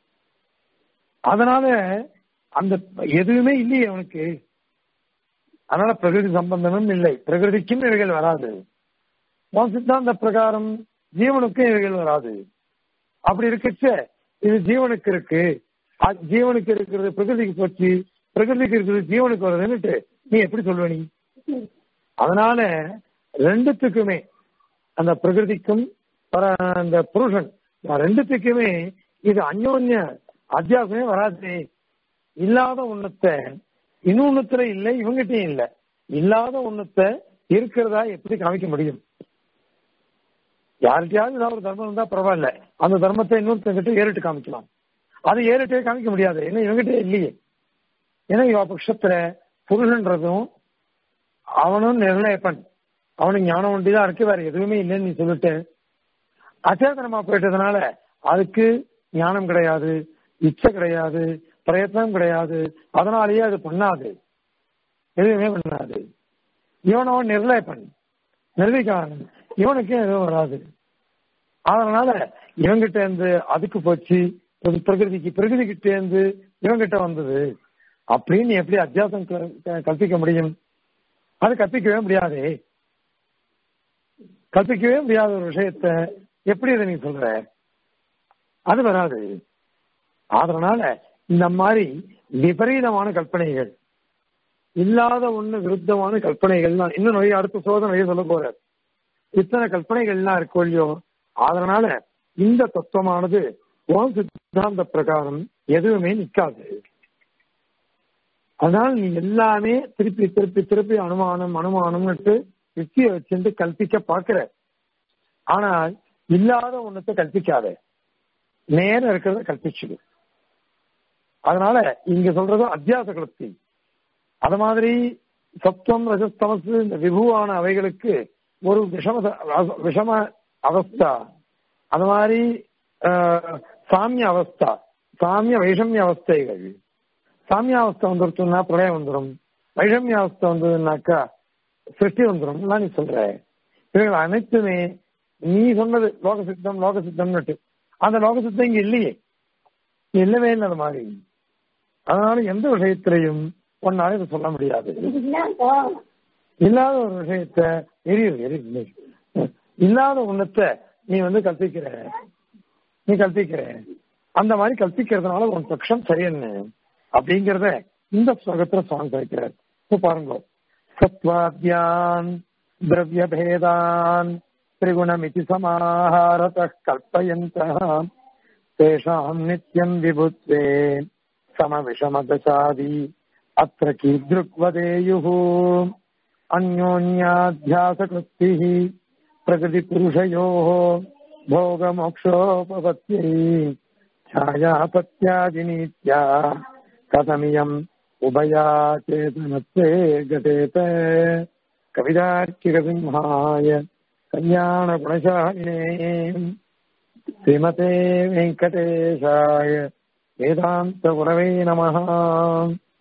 அதனால அந்த எதுவுமே இல்லையே அவனுக்கு அதனால பிரகிருதி சம்பந்தமும் இல்லை பிரகிருதிக்கும் இவைகள் வராது உன் சித்தாந்த பிரகாரம் ஜீவனுக்கும் இவைகள் வராது அப்படி இருக்கச்ச இது ஜீவனுக்கு இருக்கு அ- ஜீவனுக்கு இருக்கிறது பிரகிருதிக்கு போச்சு பிரகிருதிக்கு இருக்கிறது ஜீவனுக்கு வருதுன்னுட்டு நீ எப்படி சொல்லுவ நீ அதனால ரெண்டுத்துக்குமே அந்த பிரகிருதிக்கும் பர- அந்த புருஷன் ரெண்டுத்துக்குமே இது அந்யோன்ய அத்தியாசமே வராது இல்லாத ஒண்ணத்தை இன்னொன்னுத்துல இல்லை இவங்கிட்டயும் இல்ல இல்லாத ஒண்ணத்தை இருக்கிறதா எப்படி காமிக்க முடியும் யார்கிட்டயாவது ஏதாவது ஒரு தர்மம் இருந்தா பரவாயில்ல அந்த தர்மத்தை இன்னொருத்தங்கிட்ட ஏறிட்டு காமிக்கலாம் அது ஏறிட்டே காமிக்க முடியாது ஏன்னா இவங்கிட்ட இல்லையே ஏன்னா இவ பட்சத்துல புருஷன்றதும் அவனும் நிர்ணயப்பன் அவனுக்கு ஞானம் ஒண்டிதான் இருக்கு வேற எதுவுமே இல்லைன்னு நீ சொல்லிட்டு அச்சேதனமா போயிட்டதுனால அதுக்கு ஞானம் கிடையாது இச்சை கிடையாது பிரயத்னம் கிடையாது அதனாலேயே அது பண்ணாது எதுவுமே பண்ணாது இவனோ நிர்ணயப்பன் நிர்வீகாரன் இவனுக்கு எதுவும் வராது அதனால இவங்கிட்ட இருந்து அதுக்கு போச்சு ஒரு பிரகிருதிக்கு பிரகிருதி கிட்ட இருந்து இவங்கிட்ட வந்தது அப்படின்னு எப்படி அத்தியாசம் க- க- கற்பிக்க முடியும் அது கற்பிக்கவே முடியாதே கற்பிக்கவே முடியாத ஒரு விஷயத்த எப்படி இதை நீ சொல்ற அது வராது அதனால இந்த மாதிரி விபரீதமான கற்பனைகள் இல்லாத ஒண்ணு விருத்தமான கற்பனைகள்லாம் இன்னும் நிறைய அடுத்த சோதனை நிறைய சொல்ல போறார் இத்தனை கற்பனைகள்லாம் இருக்கோ இல்லையோ அதனால இந்த தத்துவமானது ஓம் சித்தாந்த பிரகாரம் எதுவுமே நிக்காது அதனால நீ எல்லாமே திருப்பி திருப்பி திருப்பி அனுமானம் அனுமானம்னுட்டு யுக்தியை வச்சுட்டு கல்பிக்க பாக்குற ஆனால் இல்லாத ஒண்ணத்தை கல்பிக்காத நேரம் இருக்கிறத கல்பிச்சுடு அதனால இங்க சொல்றது அத்தியாச கல்பி அது மாதிரி சத்துவம் ரஜஸ்தமசு இந்த விபுவான அவைகளுக்கு ஒரு விஷம விஷம அவஸ்தா அது மாதிரி ஆஹ், சாமிய அவஸ்தா சாமிய வைஷமிய அவஸ்தைகள் சாமிய அவஸ்தை வந்துருச்சுன்னா பிரளயம் வந்துடும் வைஷமிய அவஸ்தை வந்ததுன்னாக்கா சிருஷ்டி வந்துடும் நீ சொல்ற இவைகள் அனைத்துமே நீ சொன்னது லோக சித்தம் லோக சித்தம்னுட்டு அந்த லோக சித்தம் இங்க இல்லையே இல்லவே இல்லை அது மாதிரி அதனால எந்த விஷயத்திலையும் ஒன்னால இதை சொல்ல முடியாது இல்லாத ஒரு விஷயத்த எரியுது எரியுது இல்லாத ஒண்ணத்தை நீ வந்து கற்பிக்கிற நீ கற்பிக்கிற அந்த மாதிரி கற்பிக்கிறதுனால உன் பட்சம் சரியன்னு அப்படிங்கறத இந்த ஸ்லோகத்துல சுவாமி கிடைக்கிறார் இப்ப பாருங்க சத்வாத்யான் திரவிய பேதான் திரிகுணமிதி சமாஹாரத கல்பயந்த தேஷாம் நித்யம் விபுத்வே समविषमदशादि अत्र कीदृक्वदेयुः अन्योन्याध्यासकृत्तिः प्रकृतिपुरुषयोः भोगमोक्षोपपत्यै छायापत्यादिनीत्या कथमियम् उभया चेतनत्वे गतेत कविदार्किकसिंहाय कल्याणगुणशालिने श्रीमते वेङ्कटेशाय वेदान्तगुरवे नमः